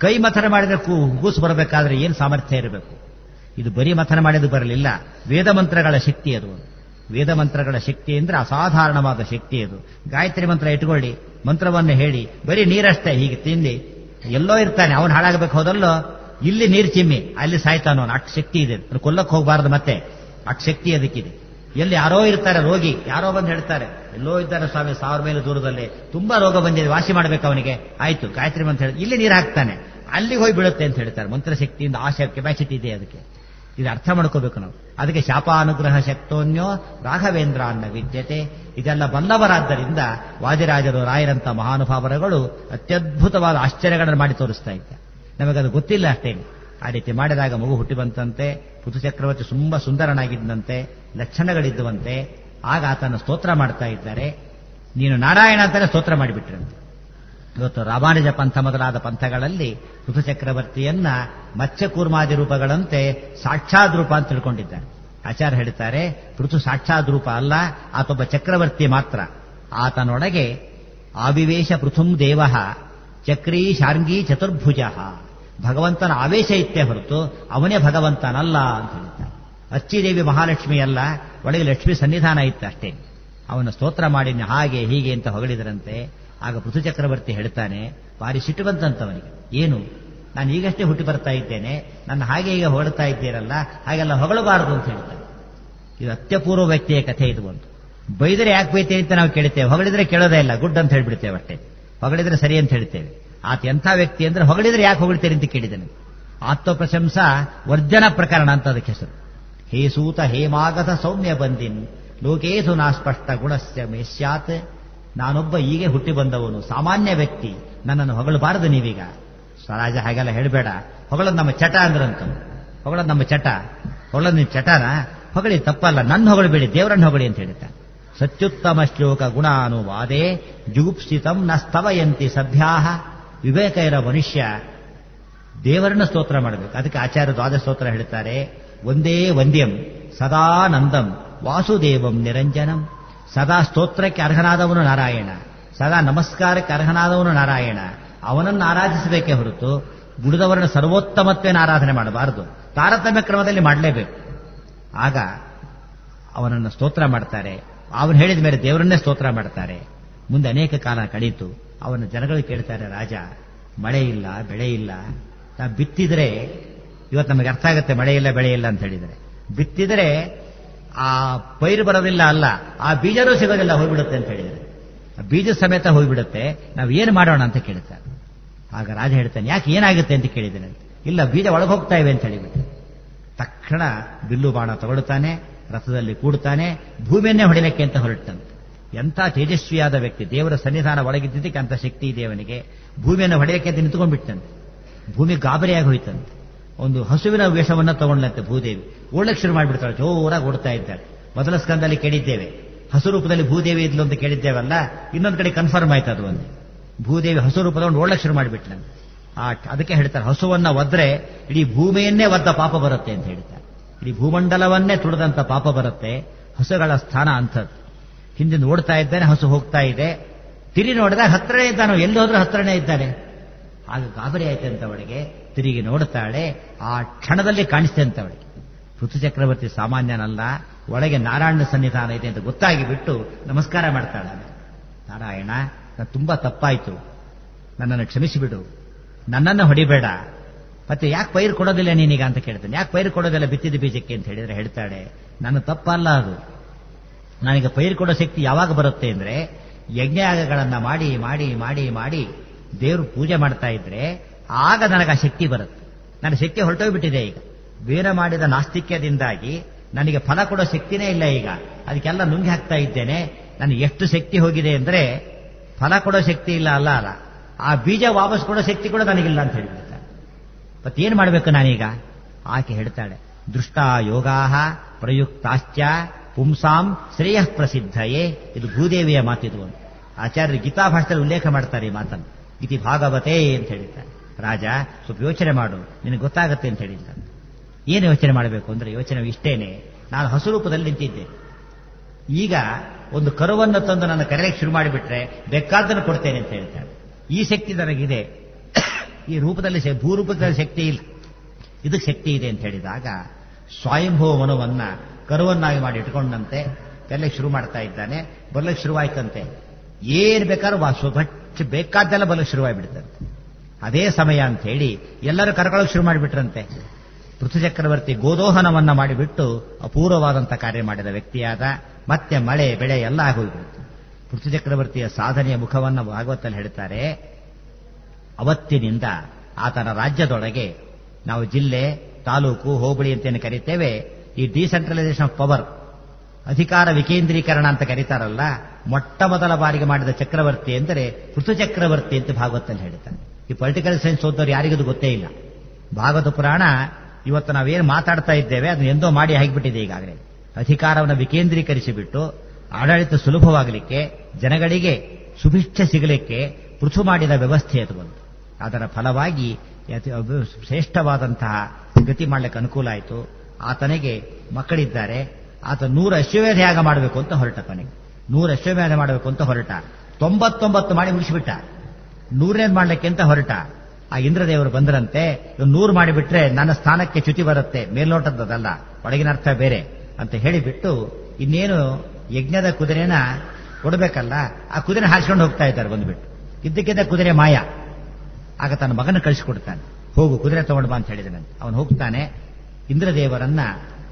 ಕೈ ಮಥನ ಮಾಡಿದ್ರೆ ಕೂ ಕೂಸು ಬರಬೇಕಾದ್ರೆ ಏನು ಸಾಮರ್ಥ್ಯ ಇರಬೇಕು ಇದು ಬರೀ ಮಥನ ಮಾಡಿದ್ದು ಬರಲಿಲ್ಲ ವೇದ ಮಂತ್ರಗಳ ಶಕ್ತಿ ಅದು ವೇದ ಮಂತ್ರಗಳ ಶಕ್ತಿ ಅಂದ್ರೆ ಅಸಾಧಾರಣವಾದ ಶಕ್ತಿ ಅದು ಗಾಯತ್ರಿ ಮಂತ್ರ ಇಟ್ಕೊಳ್ಳಿ ಮಂತ್ರವನ್ನು ಹೇಳಿ ಬರೀ ನೀರಷ್ಟೇ ಹೀಗೆ ತಿಂದು ಎಲ್ಲೋ ಇರ್ತಾನೆ ಅವನು ಹಾಳಾಗಬೇಕು ಹೋದಲ್ಲೋ ಇಲ್ಲಿ ನೀರು ಚಿಮ್ಮಿ ಅಲ್ಲಿ ಸಾಯ್ತಾನೋ ಅವನು ಅಷ್ಟು ಶಕ್ತಿ ಇದೆ ಕೊಲ್ಲಕ್ಕೆ ಹೋಗಬಾರದು ಮತ್ತೆ ಅಷ್ಟು ಶಕ್ತಿ ಅದಕ್ಕಿದೆ ಎಲ್ಲಿ ಯಾರೋ ಇರ್ತಾರೆ ರೋಗಿ ಯಾರೋ ಬಂದು ಹೇಳ್ತಾರೆ ಎಲ್ಲೋ ಇದ್ದಾರೆ ಸ್ವಾಮಿ ಸಾವಿರ ಮೇಲೆ ದೂರದಲ್ಲಿ ತುಂಬಾ ರೋಗ ಬಂದಿದೆ ವಾಸಿ ಮಾಡ್ಬೇಕು ಅವನಿಗೆ ಆಯ್ತು ಗಾಯತ್ರಿ ಮಂತ್ರ ಹೇಳಿ ಇಲ್ಲಿ ನೀರು ಹಾಕ್ತಾನೆ ಅಲ್ಲಿಗೆ ಹೋಗಿ ಬೀಳುತ್ತೆ ಅಂತ ಹೇಳ್ತಾರೆ ಮಂತ್ರಶಕ್ತಿಯಿಂದ ಆ ಕೆಪಾಸಿಟಿ ಇದೆ ಅದಕ್ಕೆ ಇದು ಅರ್ಥ ಮಾಡ್ಕೋಬೇಕು ನಾವು ಅದಕ್ಕೆ ಶಾಪಾನುಗ್ರಹ ಶಕ್ತೋನ್ಯೋ ರಾಘವೇಂದ್ರ ಅನ್ನ ವಿದ್ಯತೆ ಇದೆಲ್ಲ ಬಲ್ಲವರಾದ್ದರಿಂದ ವಾದಿರಾಜರು ರಾಯರಂತ ಮಹಾನುಭಾವರಗಳು ಅತ್ಯದ್ಭುತವಾದ ಆಶ್ಚರ್ಯಗಳನ್ನು ಮಾಡಿ ತೋರಿಸ್ತಾ ಇದ್ದ ನಮಗದು ಗೊತ್ತಿಲ್ಲ ಅಷ್ಟೇನು ಆ ರೀತಿ ಮಾಡಿದಾಗ ಮಗು ಹುಟ್ಟಿ ಬಂತಂತೆ ಪುತು ಚಕ್ರವರ್ತಿ ತುಂಬಾ ಸುಂದರನಾಗಿದ್ದಂತೆ ಲಕ್ಷಣಗಳಿದ್ದುವಂತೆ ಆಗ ಆತನ ಸ್ತೋತ್ರ ಮಾಡ್ತಾ ಇದ್ದಾರೆ ನೀನು ನಾರಾಯಣ ಅಂತಾನೆ ಸ್ತೋತ್ರ ಮಾಡಿಬಿಟ್ರಂತೆ ಇವತ್ತು ರಾಮಾನುಜ ಪಂಥ ಮೊದಲಾದ ಪಂಥಗಳಲ್ಲಿ ಋತು ಚಕ್ರವರ್ತಿಯನ್ನ ಮತ್ಸ್ಯಕೂರ್ಮಾದಿ ರೂಪಗಳಂತೆ ಸಾಕ್ಷಾತ್ ರೂಪ ಅಂತ ತಿಳ್ಕೊಂಡಿದ್ದಾರೆ ಆಚಾರ್ಯ ಹೇಳ್ತಾರೆ ಋತು ಸಾಕ್ಷಾತ್ ರೂಪ ಅಲ್ಲ ಆತೊಬ್ಬ ಚಕ್ರವರ್ತಿ ಮಾತ್ರ ಆತನೊಳಗೆ ಆವಿವೇಶ ಪೃಥುಂ ದೇವ ಚಕ್ರೀ ಶಾರ್ಂಗಿ ಚತುರ್ಭುಜ ಭಗವಂತನ ಆವೇಶ ಇತ್ತೇ ಹೊರತು ಅವನೇ ಭಗವಂತನಲ್ಲ ಅಂತ ಹೇಳ್ತಾರೆ ಅಚ್ಚಿದೇವಿ ಮಹಾಲಕ್ಷ್ಮಿ ಅಲ್ಲ ಒಳಗೆ ಲಕ್ಷ್ಮಿ ಸನ್ನಿಧಾನ ಇತ್ತು ಅಷ್ಟೇ ಅವನ ಸ್ತೋತ್ರ ಮಾಡಿ ಹಾಗೆ ಹೀಗೆ ಅಂತ ಹೊಗಳಿದರಂತೆ ಆಗ ಪೃಥು ಚಕ್ರವರ್ತಿ ಹೇಳ್ತಾನೆ ಭಾರಿ ಸಿಟ್ಟು ಬಂತಂತವನಿಗೆ ಏನು ನಾನು ಈಗಷ್ಟೇ ಹುಟ್ಟಿ ಬರ್ತಾ ಇದ್ದೇನೆ ನನ್ನ ಹಾಗೆ ಈಗ ಹೊಗಳ್ತಾ ಇದ್ದೀರಲ್ಲ ಹಾಗೆಲ್ಲ ಹೊಗಳಬಾರದು ಅಂತ ಹೇಳ್ತಾನೆ ಇದು ಅತ್ಯಪೂರ್ವ ವ್ಯಕ್ತಿಯ ಕಥೆ ಇದು ಒಂದು ಬೈದರೆ ಯಾಕೆ ಬೈತೇವೆ ಅಂತ ನಾವು ಕೇಳ್ತೇವೆ ಹೊಗಳಿದ್ರೆ ಕೇಳೋದೇ ಇಲ್ಲ ಗುಡ್ ಅಂತ ಹೇಳ್ಬಿಡ್ತೇವೆ ಅಷ್ಟೇ ಹೊಗಳಿದ್ರೆ ಸರಿ ಅಂತ ಹೇಳ್ತೇವೆ ಆತ ಎಂಥ ವ್ಯಕ್ತಿ ಅಂದ್ರೆ ಹೊಗಳಿದ್ರೆ ಯಾಕೆ ಹೊಗಳ್ತೀರಿ ಅಂತ ಕೇಳಿದನು ಆತ್ಮ ಪ್ರಶಂಸಾ ವರ್ಜನ ಪ್ರಕರಣ ಅಂತ ಅದಕ್ಕೆ ಹೆಸರು ಹೇ ಸೂತ ಹೇಮಾಗತ ಸೌಮ್ಯ ಬಂದಿನ್ ಲೋಕೇಶು ನಾ ಸ್ಪಷ್ಟ ಗುಣಸ್ಯ ಮೇಷ್ಯಾತ್ ನಾನೊಬ್ಬ ಹೀಗೆ ಹುಟ್ಟಿ ಬಂದವನು ಸಾಮಾನ್ಯ ವ್ಯಕ್ತಿ ನನ್ನನ್ನು ಹೊಗಳಬಾರದು ನೀವೀಗ ಸ್ವರಾಜ ಹಾಗೆಲ್ಲ ಹೇಳಬೇಡ ಹೊಗಳದ್ ನಮ್ಮ ಚಟ ಅಂದ್ರಂತ ಹೊಗಳದ್ ನಮ್ಮ ಚಟ ಹೊಗಳದ್ ನಿಮ್ಮ ಚಟನ ಹೊಗಳಿ ತಪ್ಪಲ್ಲ ನನ್ನ ಹೊಗಳಬೇಡಿ ದೇವರನ್ನು ಹೊಗಳಿ ಅಂತ ಹೇಳ್ತಾನೆ ಸತ್ಯುತ್ತಮ ಶ್ಲೋಕ ಗುಣಾನುವಾದೇ ಜುಗುಪ್ಸಿತಂ ನ ಸ್ತವಯಂತಿ ಸಭ್ಯಾಹ ವಿವೇಕ ಇರೋ ಮನುಷ್ಯ ದೇವರನ್ನ ಸ್ತೋತ್ರ ಮಾಡಬೇಕು ಅದಕ್ಕೆ ಆಚಾರ್ಯ ದ್ವಾದ ಸ್ತೋತ್ರ ಹೇಳ್ತಾರೆ ಒಂದೇ ವಂದ್ಯಂ ಸದಾ ನಂದಂ ವಾಸುದೇವಂ ನಿರಂಜನಂ ಸದಾ ಸ್ತೋತ್ರಕ್ಕೆ ಅರ್ಹನಾದವನು ನಾರಾಯಣ ಸದಾ ನಮಸ್ಕಾರಕ್ಕೆ ಅರ್ಹನಾದವನು ನಾರಾಯಣ ಅವನನ್ನು ಆರಾಧಿಸಬೇಕೇ ಹೊರತು ಗುಡಿದವರನ್ನ ಸರ್ವೋತ್ತಮತ್ವೇನ ಆರಾಧನೆ ಮಾಡಬಾರದು ತಾರತಮ್ಯ ಕ್ರಮದಲ್ಲಿ ಮಾಡಲೇಬೇಕು ಆಗ ಅವನನ್ನು ಸ್ತೋತ್ರ ಮಾಡ್ತಾರೆ ಅವನು ಹೇಳಿದ ಮೇಲೆ ದೇವರನ್ನೇ ಸ್ತೋತ್ರ ಮಾಡ್ತಾರೆ ಮುಂದೆ ಅನೇಕ ಕಾಲ ಕಳೀತು ಅವನ ಜನಗಳು ಕೇಳ್ತಾರೆ ರಾಜ ಮಳೆ ಇಲ್ಲ ಬೆಳೆ ಇಲ್ಲ ನಾವು ಬಿತ್ತಿದ್ರೆ ಇವತ್ತು ನಮಗೆ ಅರ್ಥ ಆಗುತ್ತೆ ಮಳೆ ಇಲ್ಲ ಬೆಳೆ ಇಲ್ಲ ಅಂತ ಹೇಳಿದರೆ ಬಿತ್ತಿದ್ರೆ ಆ ಪೈರು ಬರೋದಿಲ್ಲ ಅಲ್ಲ ಆ ಬೀಜನೂ ಸಿಗೋದಿಲ್ಲ ಹೋಗ್ಬಿಡುತ್ತೆ ಅಂತ ಹೇಳಿದರೆ ಆ ಬೀಜ ಸಮೇತ ಹೋಗ್ಬಿಡುತ್ತೆ ನಾವು ಏನು ಮಾಡೋಣ ಅಂತ ಕೇಳ್ತಾರೆ ಆಗ ರಾಜ ಹೇಳ್ತಾನೆ ಯಾಕೆ ಏನಾಗುತ್ತೆ ಅಂತ ಕೇಳಿದ್ದೇನೆ ಇಲ್ಲ ಬೀಜ ಒಳಗೆ ಹೋಗ್ತಾ ಇವೆ ಅಂತ ಹೇಳಿಬಿಟ್ಟು ತಕ್ಷಣ ಬಿಲ್ಲು ಬಾಣ ತಗೊಳ್ತಾನೆ ರಥದಲ್ಲಿ ಕೂಡ್ತಾನೆ ಭೂಮಿಯನ್ನೇ ಹೊಡಿಲಿಕ್ಕೆ ಅಂತ ಹೊರಟಂತೆ ಎಂಥ ತೇಜಸ್ವಿಯಾದ ವ್ಯಕ್ತಿ ದೇವರ ಸನ್ನಿಧಾನ ಒಳಗಿದ್ದಕ್ಕೆ ಅಂತ ಶಕ್ತಿ ಇದೆ ಅವನಿಗೆ ಭೂಮಿಯನ್ನು ಹೊಡೆಯಕ್ಕೆ ಅಂತ ನಿಂತ್ಕೊಂಡ್ಬಿಟ್ಟಂತೆ ಭೂಮಿ ಗಾಬರಿಯಾಗಿ ಹೋಯ್ತಂತೆ ಒಂದು ಹಸುವಿನ ವೇಷವನ್ನ ತಗೊಂಡ್ಲಂತೆ ಭೂದೇವಿ ಓಡಕ್ಕೆ ಶುರು ಮಾಡಿಬಿಡ್ತಾಳೆ ಜೋರಾಗಿ ಓಡ್ತಾ ಇದ್ದಾಳೆ ಮೊದಲ ಸ್ಕಂದಲ್ಲಿ ಕೇಳಿದ್ದೇವೆ ಹಸು ರೂಪದಲ್ಲಿ ಭೂದೇವಿ ಇದ್ಲು ಅಂತ ಕೇಳಿದ್ದೇವಲ್ಲ ಇನ್ನೊಂದು ಕಡೆ ಕನ್ಫರ್ಮ್ ಆಯ್ತು ಅದು ಒಂದು ಭೂದೇವಿ ಹಸು ರೂಪದಲ್ಲಿ ಓಡಕ್ಕೆ ಶುರು ಮಾಡಿಬಿಟ್ಲಂತೆ ಆ ಅದಕ್ಕೆ ಹೇಳ್ತಾರೆ ಹಸುವನ್ನ ಒದ್ರೆ ಇಡೀ ಭೂಮಿಯನ್ನೇ ಒದ್ದ ಪಾಪ ಬರುತ್ತೆ ಅಂತ ಹೇಳ್ತಾರೆ ಇಡೀ ಭೂಮಂಡಲವನ್ನೇ ತುಳಿದಂತ ಪಾಪ ಬರುತ್ತೆ ಹಸುಗಳ ಸ್ಥಾನ ಅಂಥದ್ದು ಹಿಂದಿನ ಓಡ್ತಾ ಇದ್ದಾನೆ ಹಸು ಹೋಗ್ತಾ ಇದೆ ತಿರಿ ನೋಡಿದಾಗ ಹತ್ರನೇ ಇದ್ದಾನೋ ಎಲ್ಲಿ ಹೋದ್ರೂ ಹತ್ರನೇ ಇದ್ದಾನೆ ಆಗ ಗಾಬರಿ ಆಯ್ತಂತ ಅವಳಿಗೆ ತಿರುಗಿ ನೋಡುತ್ತಾಳೆ ಆ ಕ್ಷಣದಲ್ಲಿ ಕಾಣಿಸ್ತೆ ಅಂತ ಅವಳಿಗೆ ಋತು ಚಕ್ರವರ್ತಿ ಸಾಮಾನ್ಯನಲ್ಲ ಒಳಗೆ ನಾರಾಯಣ ಸನ್ನಿಧಾನ ಇದೆ ಅಂತ ಗೊತ್ತಾಗಿ ಬಿಟ್ಟು ನಮಸ್ಕಾರ ಮಾಡ್ತಾಳೆ ನಾರಾಯಣ ನಾನು ತುಂಬಾ ತಪ್ಪಾಯ್ತು ನನ್ನನ್ನು ಕ್ಷಮಿಸಿಬಿಡು ನನ್ನನ್ನು ಹೊಡಿಬೇಡ ಮತ್ತೆ ಯಾಕೆ ಪೈರು ಕೊಡೋದಿಲ್ಲ ನೀನೀಗ ಅಂತ ಕೇಳ್ತಾನೆ ಯಾಕೆ ಪೈರು ಕೊಡೋದಿಲ್ಲ ಬಿತ್ತಿದ ಬೀಜಕ್ಕೆ ಅಂತ ಹೇಳಿದ್ರೆ ಹೇಳ್ತಾಳೆ ನನ್ನ ತಪ್ಪಲ್ಲ ಅದು ನನಗೆ ಪೈರು ಕೊಡೋ ಶಕ್ತಿ ಯಾವಾಗ ಬರುತ್ತೆ ಅಂದ್ರೆ ಯಜ್ಞಯಾಗಗಳನ್ನ ಮಾಡಿ ಮಾಡಿ ಮಾಡಿ ಮಾಡಿ ದೇವರು ಪೂಜೆ ಮಾಡ್ತಾ ಇದ್ರೆ ಆಗ ನನಗೆ ಆ ಶಕ್ತಿ ಬರುತ್ತೆ ನನ್ನ ಶಕ್ತಿ ಹೊರಟೋಗ್ಬಿಟ್ಟಿದೆ ಈಗ ಬೇರೆ ಮಾಡಿದ ನಾಸ್ತಿಕ್ಯದಿಂದಾಗಿ ನನಗೆ ಫಲ ಕೊಡೋ ಶಕ್ತಿನೇ ಇಲ್ಲ ಈಗ ಅದಕ್ಕೆಲ್ಲ ನುಂಗಿ ಹಾಕ್ತಾ ಇದ್ದೇನೆ ನನಗೆ ಎಷ್ಟು ಶಕ್ತಿ ಹೋಗಿದೆ ಅಂದ್ರೆ ಫಲ ಕೊಡೋ ಶಕ್ತಿ ಇಲ್ಲ ಅಲ್ಲ ಅಲ್ಲ ಆ ಬೀಜ ವಾಪಸ್ ಕೊಡೋ ಶಕ್ತಿ ಕೂಡ ನನಗಿಲ್ಲ ಅಂತ ಹೇಳ್ಬಿಡ್ತಾರೆ ಮತ್ತೇನು ಮಾಡಬೇಕು ನಾನೀಗ ಆಕೆ ಹೇಳ್ತಾಳೆ ದೃಷ್ಟ ಯೋಗಾಹ ಪ್ರಯುಕ್ತಾಶ್ಚ ಪುಂಸಾಂ ಶ್ರೇಯ ಪ್ರಸಿದ್ಧಯೇ ಇದು ಭೂದೇವಿಯ ಮಾತಿದು ಅಂತ ಆಚಾರ್ಯರು ಗೀತಾ ಭಾಷೆಯಲ್ಲಿ ಉಲ್ಲೇಖ ಮಾಡ್ತಾರೆ ಈ ಮಾತನ್ನು ಇತಿ ಭಾಗವತೇ ಅಂತ ಹೇಳಿದ್ದಾರೆ ರಾಜ ಸ್ವಲ್ಪ ಯೋಚನೆ ಮಾಡು ನಿನಗೆ ಗೊತ್ತಾಗತ್ತೆ ಅಂತ ಹೇಳಿದ್ದಾರೆ ಏನು ಯೋಚನೆ ಮಾಡಬೇಕು ಅಂದ್ರೆ ಯೋಚನೆ ಇಷ್ಟೇನೆ ನಾನು ಹಸು ರೂಪದಲ್ಲಿ ನಿಂತಿದ್ದೆ ಈಗ ಒಂದು ಕರುವನ್ನು ತಂದು ನನ್ನ ಕರೆಯಕ್ಕೆ ಶುರು ಮಾಡಿಬಿಟ್ರೆ ಬೇಕಾದ್ದನ್ನು ಕೊಡ್ತೇನೆ ಅಂತ ಹೇಳ್ತಾರೆ ಈ ಶಕ್ತಿ ನನಗಿದೆ ಈ ರೂಪದಲ್ಲಿ ಶಕ್- ಭೂರೂಪದಲ್ಲಿ ಶಕ್ತಿ ಇಲ್ಲ ಇದಕ್ಕೆ ಶಕ್ತಿ ಇದೆ ಅಂತ ಹೇಳಿದಾಗ ಸ್ವಯಂಭವ ಮನುವನ್ನ ಕರುವನ್ನಾಗಿ ಮಾಡಿ ಇಟ್ಕೊಂಡಂತೆ ಬರ್ಲಿಕ್ಕೆ ಶುರು ಮಾಡ್ತಾ ಇದ್ದಾನೆ ಬರ್ಲಿಕ್ಕೆ ಶುರುವಾಯ್ತಂತೆ ಏನ್ ಬೇಕಾದ್ರೂ ವಾಸು ಬಟ್ ಬೇಕಾದ್ದೆಲ್ಲ ಬರ್ಲಿಕ್ಕೆ ಶುರುವಾಗ್ಬಿಡ್ತಂತೆ ಅದೇ ಸಮಯ ಅಂತ ಹೇಳಿ ಎಲ್ಲರೂ ಕರ್ಕೊಳ್ಳೋಕೆ ಶುರು ಮಾಡಿಬಿಟ್ರಂತೆ ಪೃಥು ಚಕ್ರವರ್ತಿ ಗೋದೋಹನವನ್ನ ಮಾಡಿಬಿಟ್ಟು ಅಪೂರ್ವವಾದಂಥ ಕಾರ್ಯ ಮಾಡಿದ ವ್ಯಕ್ತಿಯಾದ ಮತ್ತೆ ಮಳೆ ಬೆಳೆ ಎಲ್ಲ ಆಗೋಗ್ಬಿಡ್ತು ಪೃಥು ಚಕ್ರವರ್ತಿಯ ಸಾಧನೆಯ ಮುಖವನ್ನ ಭಾಗವತಲ್ಲಿ ಹೇಳ್ತಾರೆ ಅವತ್ತಿನಿಂದ ಆತನ ರಾಜ್ಯದೊಳಗೆ ನಾವು ಜಿಲ್ಲೆ ತಾಲೂಕು ಹೋಬಳಿ ಅಂತೇನು ಕರಿತೇವೆ ಈ ಡಿಸೆಂಟ್ರಲೈಸೇಷನ್ ಆಫ್ ಪವರ್ ಅಧಿಕಾರ ವಿಕೇಂದ್ರೀಕರಣ ಅಂತ ಕರೀತಾರಲ್ಲ ಮೊಟ್ಟ ಮೊದಲ ಬಾರಿಗೆ ಮಾಡಿದ ಚಕ್ರವರ್ತಿ ಎಂದರೆ ಪೃಥು ಚಕ್ರವರ್ತಿ ಅಂತ ಭಾಗವತಲ್ಲಿ ಹೇಳ್ತಾರೆ ಈ ಪೊಲಿಟಿಕಲ್ ಸೈನ್ಸ್ ಓದೋರು ಯಾರಿಗದು ಗೊತ್ತೇ ಇಲ್ಲ ಭಾಗವತ ಪುರಾಣ ಇವತ್ತು ನಾವೇನು ಮಾತಾಡ್ತಾ ಇದ್ದೇವೆ ಅದನ್ನ ಎಂದೋ ಮಾಡಿ ಆಗಿಬಿಟ್ಟಿದೆ ಈಗಾಗಲೇ ಅಧಿಕಾರವನ್ನು ವಿಕೇಂದ್ರೀಕರಿಸಿಬಿಟ್ಟು ಆಡಳಿತ ಸುಲಭವಾಗಲಿಕ್ಕೆ ಜನಗಳಿಗೆ ಸುಭಿಕ್ಷ ಸಿಗಲಿಕ್ಕೆ ಪೃಥು ಮಾಡಿದ ವ್ಯವಸ್ಥೆ ಅದು ಒಂದು ಅದರ ಫಲವಾಗಿ ಯತಿ- ಅದು ಶ್ರೇಷ್ಠವಾದಂತಹ ಗತಿ ಮಾಡಲಿಕ್ಕೆ ಅನುಕೂಲ ಆಯಿತು ಆತನಿಗೆ ಮಕ್ಕಳಿದ್ದಾರೆ ಆತ ನೂರು ಅಶ್ವಮೇಧ ಯಾಗ ಮಾಡಬೇಕು ಅಂತ ಹೊರಟ ಕೊನೆಗೆ ನೂರು ಅಶ್ವಮೇಧ ಮಾಡಬೇಕು ಅಂತ ಹೊರಟ ತೊಂಬತ್ತೊಂಬತ್ತು ಮಾಡಿ ಮುಗಿಸಿಬಿಟ್ಟ ನೂರನೇದು ಮಾಡ್ಲಿಕ್ಕೆ ಅಂತ ಹೊರಟ ಆ ಇಂದ್ರದೇವರು ಬಂದರಂತೆ ಇವ್ನು ನೂರು ಮಾಡಿಬಿಟ್ರೆ ನನ್ನ ಸ್ಥಾನಕ್ಕೆ ಚ್ಯುತಿ ಬರುತ್ತೆ ಮೇಲ್ನೋಟದ್ದಲ್ಲ ಒಳಗಿನ ಅರ್ಥ ಬೇರೆ ಅಂತ ಹೇಳಿಬಿಟ್ಟು ಇನ್ನೇನು ಯಜ್ಞದ ಕುದುರೆನ ಕೊಡಬೇಕಲ್ಲ ಆ ಕುದುರೆ ಹಾರಿಸ್ಕೊಂಡು ಹೋಗ್ತಾ ಇದ್ದಾರೆ ಬಂದ್ಬಿಟ್ಟು ಇದ್ದಕ್ಕಿದ್ದ ಕುದುರೆ ಮಾಯ ಆಗ ತನ್ನ ಮಗನ ಕಳಿಸಿಕೊಡ್ತಾನೆ ಹೋಗು ಕುದುರೆ ತಗೊಂಡು ಬಾ ಅಂತ ಹೇಳಿದನಂತೆ ಅವನು ಹೋಗ್ತಾನೆ ಇಂದ್ರದೇವರನ್ನ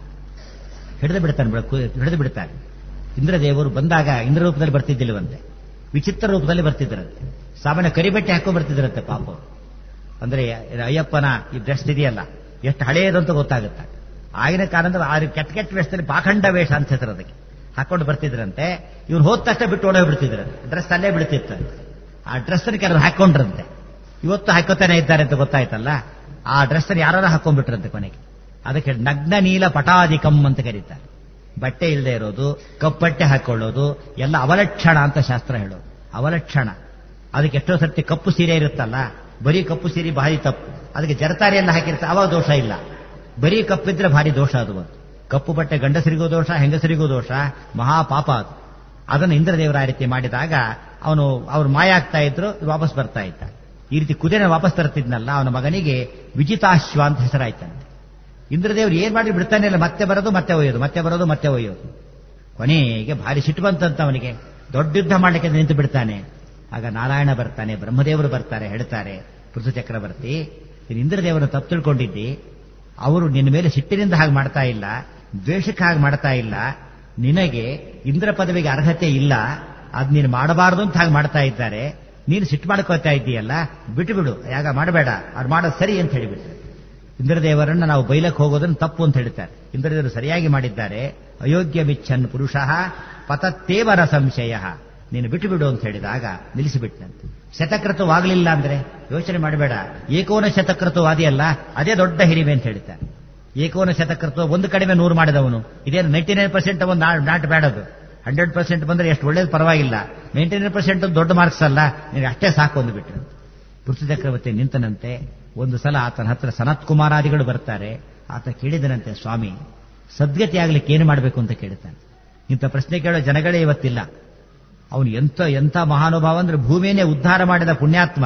ಹಿಡಿದು ಬಿಡ್ತಾನೆ ಹಿಡಿದು ಬಿಡ್ತಾನೆ ಇಂದ್ರದೇವರು ಬಂದಾಗ ಇಂದ್ರ ರೂಪದಲ್ಲಿ ಬರ್ತಿದ್ದಿಲ್ಲವಂತೆ ವಿಚಿತ್ರ ರೂಪದಲ್ಲಿ ಬರ್ತಿದ್ದರಂತೆ ಸಾಮಾನ್ಯ ಕರಿಬಟ್ಟೆ ಹಾಕೊಂಡ್ ಬರ್ತಿದ್ರಂತೆ ಪಾಪ ಅವ್ರು. ಅಂದ್ರೆ ಅಯ್ಯಪ್ಪನ ಈ ಡ್ರೆಸ್ ಇದೆಯಲ್ಲ ಎಷ್ಟು ಹಳೆಯದಂತ ಗೊತ್ತಾಗುತ್ತೆ ಆಗಿನ ಕಾಲದಲ್ಲಿ ಆ ಕೆಟ್ಟ ಕೆಟ್ಟ ವೇಷದಲ್ಲಿ ಪಾಖಂಡ ವೇಷ ಅಂತ ಹೆಸರು ಅದಕ್ಕೆ ಹಾಕೊಂಡು ಬರ್ತಿದ್ರಂತೆ ಇವ್ರು ಹೋದ ತಕ್ಷಣ ಬಿಟ್ಟು ಓಡೋಗಿ ಬಿಡ್ತಿದ್ರಂತೆ ಡ್ರೆಸ್ ಅಲ್ಲೇ ಬಿಡ್ತಿತ್ತು ಆ ಡ್ರೆಸ್ ಅನ್ನು ಕೆಲವರು ಹಾಕೊಂಡ್ರಂತೆ ಇವತ್ತು ಹಾಕೋತಾನೆ ಇದ್ದಾರೆ ಅಂತ ಗೊತ್ತಾಯ್ತಲ್ಲ ಆ ಡ್ರೆಸ್ ಅನ್ನು ಯಾರು ಹಾಕೊಂಡ್ಬಿಟ್ರಂತೆ ಕೊನೆಗೆ ಅದಕ್ಕೆ ನಗ್ನ ನೀಲ ಪಟಾಧಿಕಂ ಅಂತ ಕರೀತಾರೆ ಬಟ್ಟೆ ಇಲ್ಲದೆ ಇರೋದು ಕಪ್ಪಟ್ಟೆ ಹಾಕೊಳ್ಳೋದು ಎಲ್ಲ ಅವಲಕ್ಷಣ ಅಂತ ಶಾಸ್ತ್ರ ಹೇಳೋದು ಅವಲಕ್ಷಣ ಅದಕ್ಕೆ ಎಷ್ಟೋ ಸರ್ತಿ ಕಪ್ಪು ಸೀರೆ ಇರುತ್ತಲ್ಲ ಬರೀ ಕಪ್ಪು ಸೀರೆ ಭಾರಿ ತಪ್ಪು ಅದಕ್ಕೆ ಜರತಾರಿ ಎಲ್ಲ ಹಾಕಿರ್ತಾರೆ ಅವಾಗ ದೋಷ ಇಲ್ಲ ಬರೀ ಕಪ್ಪಿದ್ರೆ ಭಾರಿ ದೋಷ ಅದು ಒಂದು ಕಪ್ಪು ಬಟ್ಟೆ ಗಂಡಸರಿಗೂ ದೋಷ ಹೆಂಗಸರಿಗೂ ದೋಷ ಮಹಾಪಾಪ ಅದು ಅದನ್ನು ಇಂದ್ರದೇವರ ಆ ರೀತಿ ಮಾಡಿದಾಗ ಅವನು ಅವ್ರು ಮಾಯ ಆಗ್ತಾ ಇದ್ರು ವಾಪಸ್ ಬರ್ತಾ ಇದ್ದ ಈ ರೀತಿ ಕುದುರೆ ವಾಪಸ್ ತರ್ತಿದ್ನಲ್ಲ ಅವನ ಮಗನಿಗೆ ವಿಜಿತಾಶ್ವ ಅಂತ ಹೆಸರಾಯ್ತಂತೆ ಇಂದ್ರದೇವ್ರು ಏನ್ ಮಾಡಿ ಬಿಡ್ತಾನೆ ಇಲ್ಲ ಮತ್ತೆ ಬರೋದು ಮತ್ತೆ ಒಯ್ಯೋದು ಮತ್ತೆ ಬರೋದು ಮತ್ತೆ ಒಯ್ಯೋದು ಕೊನೆಗೆ ಭಾರಿ ಸಿಟ್ಟು ಬಂತಂತ ಅವನಿಗೆ ದೊಡ್ಡ ಯುದ್ಧ ಮಾಡಲಿಕ್ಕೆ ನಿಂತು ಬಿಡ್ತಾನೆ ಆಗ ನಾರಾಯಣ ಬರ್ತಾನೆ ಬ್ರಹ್ಮದೇವರು ಬರ್ತಾರೆ ಹೇಳ್ತಾರೆ ಪೃಥು ಚಕ್ರವರ್ತಿ ನೀನು ಇಂದ್ರದೇವರನ್ನು ತಪ್ಪು ತಿಳ್ಕೊಂಡಿದ್ದಿ ಅವರು ನಿನ್ನ ಮೇಲೆ ಸಿಟ್ಟಿನಿಂದ ಹಾಗೆ ಮಾಡ್ತಾ ಇಲ್ಲ ದ್ವೇಷಕ್ಕೆ ಹಾಗೆ ಮಾಡ್ತಾ ಇಲ್ಲ ನಿನಗೆ ಇಂದ್ರ ಪದವಿಗೆ ಅರ್ಹತೆ ಇಲ್ಲ ಅದ್ ನೀನು ಮಾಡಬಾರದು ಅಂತ ಹಾಗೆ ಮಾಡ್ತಾ ಇದ್ದಾರೆ ನೀನು ಸಿಟ್ಟು ಮಾಡ್ಕೋತಾ ಇದ್ದೀಯಲ್ಲ ಬಿಟ್ಟು ಬಿಡು ಯಾಗ ಮಾಡಬೇಡ ಅವ್ರು ಮಾಡೋದು ಸರಿ ಅಂತ ಹೇಳಿಬಿಟ್ರೆ ಇಂದ್ರದೇವರನ್ನ ನಾವು ಬೈಲಕ್ಕೆ ಹೋಗೋದನ್ನು ತಪ್ಪು ಅಂತ ಹೇಳ್ತಾರೆ ಇಂದ್ರದೇವರು ಸರಿಯಾಗಿ ಮಾಡಿದ್ದಾರೆ ಅಯೋಗ್ಯ ಮಿಚ್ಚನ್ ಪುರುಷ ಪತತ್ತೇವರ ಸಂಶಯ ನೀನು ಬಿಟ್ಟು ಬಿಡು ಅಂತ ಹೇಳಿದಾಗ ನಿಲ್ಲಿಸಿಬಿಟ್ಟಂತೆ ಶತಕೃತವಾಗಲಿಲ್ಲ ಅಂದ್ರೆ ಯೋಚನೆ ಮಾಡಬೇಡ ಏಕೋನ ಶತಕೃತವಾದಿಯಲ್ಲ ಅದೇ ದೊಡ್ಡ ಹಿರಿಮೆ ಅಂತ ಹೇಳ್ತಾರೆ ಏಕೋನ ಶತಕೃತ ಒಂದು ಕಡಿಮೆ ನೂರು ಮಾಡಿದವನು ಇದೇನು ನೈಂಟಿ ನೈನ್ ಪರ್ಸೆಂಟ್ ಒಂದು ನಾಟ್ ಬೇಡದು ಹಂಡ್ರೆಡ್ ಪರ್ಸೆಂಟ್ ಬಂದ್ರೆ ಎಷ್ಟು ಒಳ್ಳೇದು ಪರವಾಗಿಲ್ಲ ನೈಂಟಿ ನೈನ್ ಪರ್ಸೆಂಟ್ ದೊಡ್ಡ ಮಾರ್ಕ್ಸ್ ಅಲ್ಲ ನಿನಗೆ ಅಷ್ಟೇ ಸಾಕು ಒಂದು ಬಿಟ್ಟರು ಪೃಥ್ವಿ ಚಕ್ರವರ್ತಿ ನಿಂತನಂತೆ ಒಂದು ಸಲ ಆತನ ಹತ್ರ ಸನತ್ ಕುಮಾರಾದಿಗಳು ಬರ್ತಾರೆ ಆತ ಕೇಳಿದನಂತೆ ಸ್ವಾಮಿ ಸದ್ಗತಿ ಆಗ್ಲಿಕ್ಕೆ ಏನು ಮಾಡಬೇಕು ಅಂತ ಕೇಳ್ತಾನೆ ಇಂಥ ಪ್ರಶ್ನೆ ಕೇಳೋ ಜನಗಳೇ ಇವತ್ತಿಲ್ಲ ಅವನು ಎಂತ ಎಂಥ ಮಹಾನುಭಾವ ಅಂದ್ರೆ ಭೂಮಿಯನ್ನೇ ಉದ್ಧಾರ ಮಾಡಿದ ಪುಣ್ಯಾತ್ಮ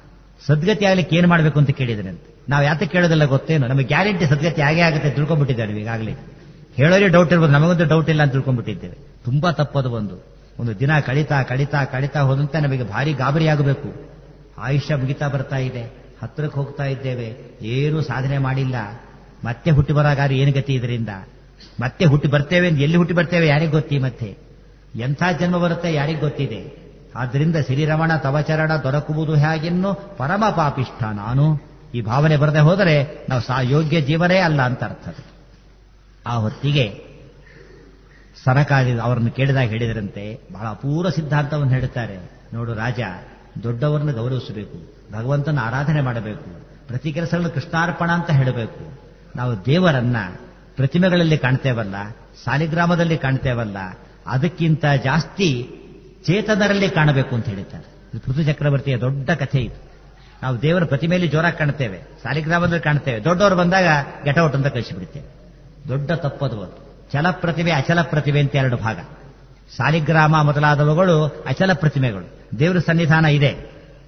ಸದ್ಗತಿ ಆಗ್ಲಿಕ್ಕೆ ಏನು ಮಾಡಬೇಕು ಅಂತ ಕೇಳಿದನಂತೆ ನಾವು ಯಾತಕ್ಕೆ ಕೇಳೋದಿಲ್ಲ ಗೊತ್ತೇನು ನಮಗೆ ಗ್ಯಾರಂಟಿ ಸದ್ಗತಿ ಆಗೇ ಆಗುತ್ತೆ ತಿಳ್ಕೊಂಡ್ಬಿಟ್ಟಿದ್ದಾರೆ ಈಗಾಗಲೇ ಹೇಳೋರೇ ಡೌಟ್ ಇರ್ಬೋದು ನಮಗಂತೂ ಡೌಟ್ ಇಲ್ಲ ಅಂತ ತಿಳ್ಕೊಂಡ್ಬಿಟ್ಟಿದ್ದೇವೆ ತುಂಬಾ ತಪ್ಪದು ಒಂದು ಒಂದು ದಿನ ಕಳಿತಾ ಕಳಿತಾ ಕಳಿತಾ ಹೋದಂತೆ ನಮಗೆ ಭಾರಿ ಗಾಬರಿ ಆಗಬೇಕು ಆಯುಷ್ಯ ಮುಗಿತಾ ಬರ್ತಾ ಇದೆ ಹತ್ತಿರಕ್ಕೆ ಹೋಗ್ತಾ ಇದ್ದೇವೆ ಏನೂ ಸಾಧನೆ ಮಾಡಿಲ್ಲ ಮತ್ತೆ ಹುಟ್ಟಿ ಬರಾಗಾರಿ ಏನು ಗತಿ ಇದರಿಂದ ಮತ್ತೆ ಹುಟ್ಟಿ ಬರ್ತೇವೆ ಅಂತ ಎಲ್ಲಿ ಹುಟ್ಟಿ ಬರ್ತೇವೆ ಯಾರಿಗೆ ಗೊತ್ತಿ ಮತ್ತೆ ಎಂಥ ಜನ್ಮ ಬರುತ್ತೆ ಯಾರಿಗೆ ಗೊತ್ತಿದೆ ಆದ್ರಿಂದ ಶ್ರೀರಮಣ ತವಚರಣ ದೊರಕುವುದು ಹೇಗೆನ್ನು ಪರಮ ಪಾಪಿಷ್ಠ ನಾನು ಈ ಭಾವನೆ ಬರದೆ ಹೋದರೆ ನಾವು ಸಾ ಯೋಗ್ಯ ಜೀವನೇ ಅಲ್ಲ ಅಂತ ಅರ್ಥ ಆ ಹೊತ್ತಿಗೆ ಸರಕಾರಿ ಅವರನ್ನು ಕೇಳಿದಾಗ ಹೇಳಿದರಂತೆ ಬಹಳ ಅಪೂರ್ವ ಸಿದ್ಧಾಂತವನ್ನು ಹೇಳುತ್ತಾರೆ ನೋಡು ರಾಜ ದೊಡ್ಡವರನ್ನು ಗೌರವಿಸಬೇಕು ಭಗವಂತನ ಆರಾಧನೆ ಮಾಡಬೇಕು ಪ್ರತಿ ಕೆಲಸಗಳನ್ನು ಕೃಷ್ಣಾರ್ಪಣ ಅಂತ ಹೇಳಬೇಕು ನಾವು ದೇವರನ್ನ ಪ್ರತಿಮೆಗಳಲ್ಲಿ ಕಾಣ್ತೇವಲ್ಲ ಸಾಲಿಗ್ರಾಮದಲ್ಲಿ ಕಾಣ್ತೇವಲ್ಲ ಅದಕ್ಕಿಂತ ಜಾಸ್ತಿ ಚೇತನರಲ್ಲಿ ಕಾಣಬೇಕು ಅಂತ ಹೇಳಿದ್ದಾರೆ ಇದು ಪೃಥು ಚಕ್ರವರ್ತಿಯ ದೊಡ್ಡ ಕಥೆ ಇದು ನಾವು ದೇವರ ಪ್ರತಿಮೆಯಲ್ಲಿ ಜೋರಾಗಿ ಕಾಣ್ತೇವೆ ಸಾಲಿಗ್ರಾಮದಲ್ಲಿ ಕಾಣ್ತೇವೆ ದೊಡ್ಡವರು ಬಂದಾಗ ಗೆಟೌಟ್ ಅಂತ ಕಳಿಸಿಬಿಡ್ತೇವೆ ದೊಡ್ಡ ತಪ್ಪದು ಅದು ಚಲ ಪ್ರತಿಭೆ ಅಚಲ ಪ್ರತಿಭೆ ಅಂತ ಎರಡು ಭಾಗ ಸಾಲಿಗ್ರಾಮ ಮೊದಲಾದವುಗಳು ಅಚಲ ಪ್ರತಿಮೆಗಳು ದೇವರ ಸನ್ನಿಧಾನ ಇದೆ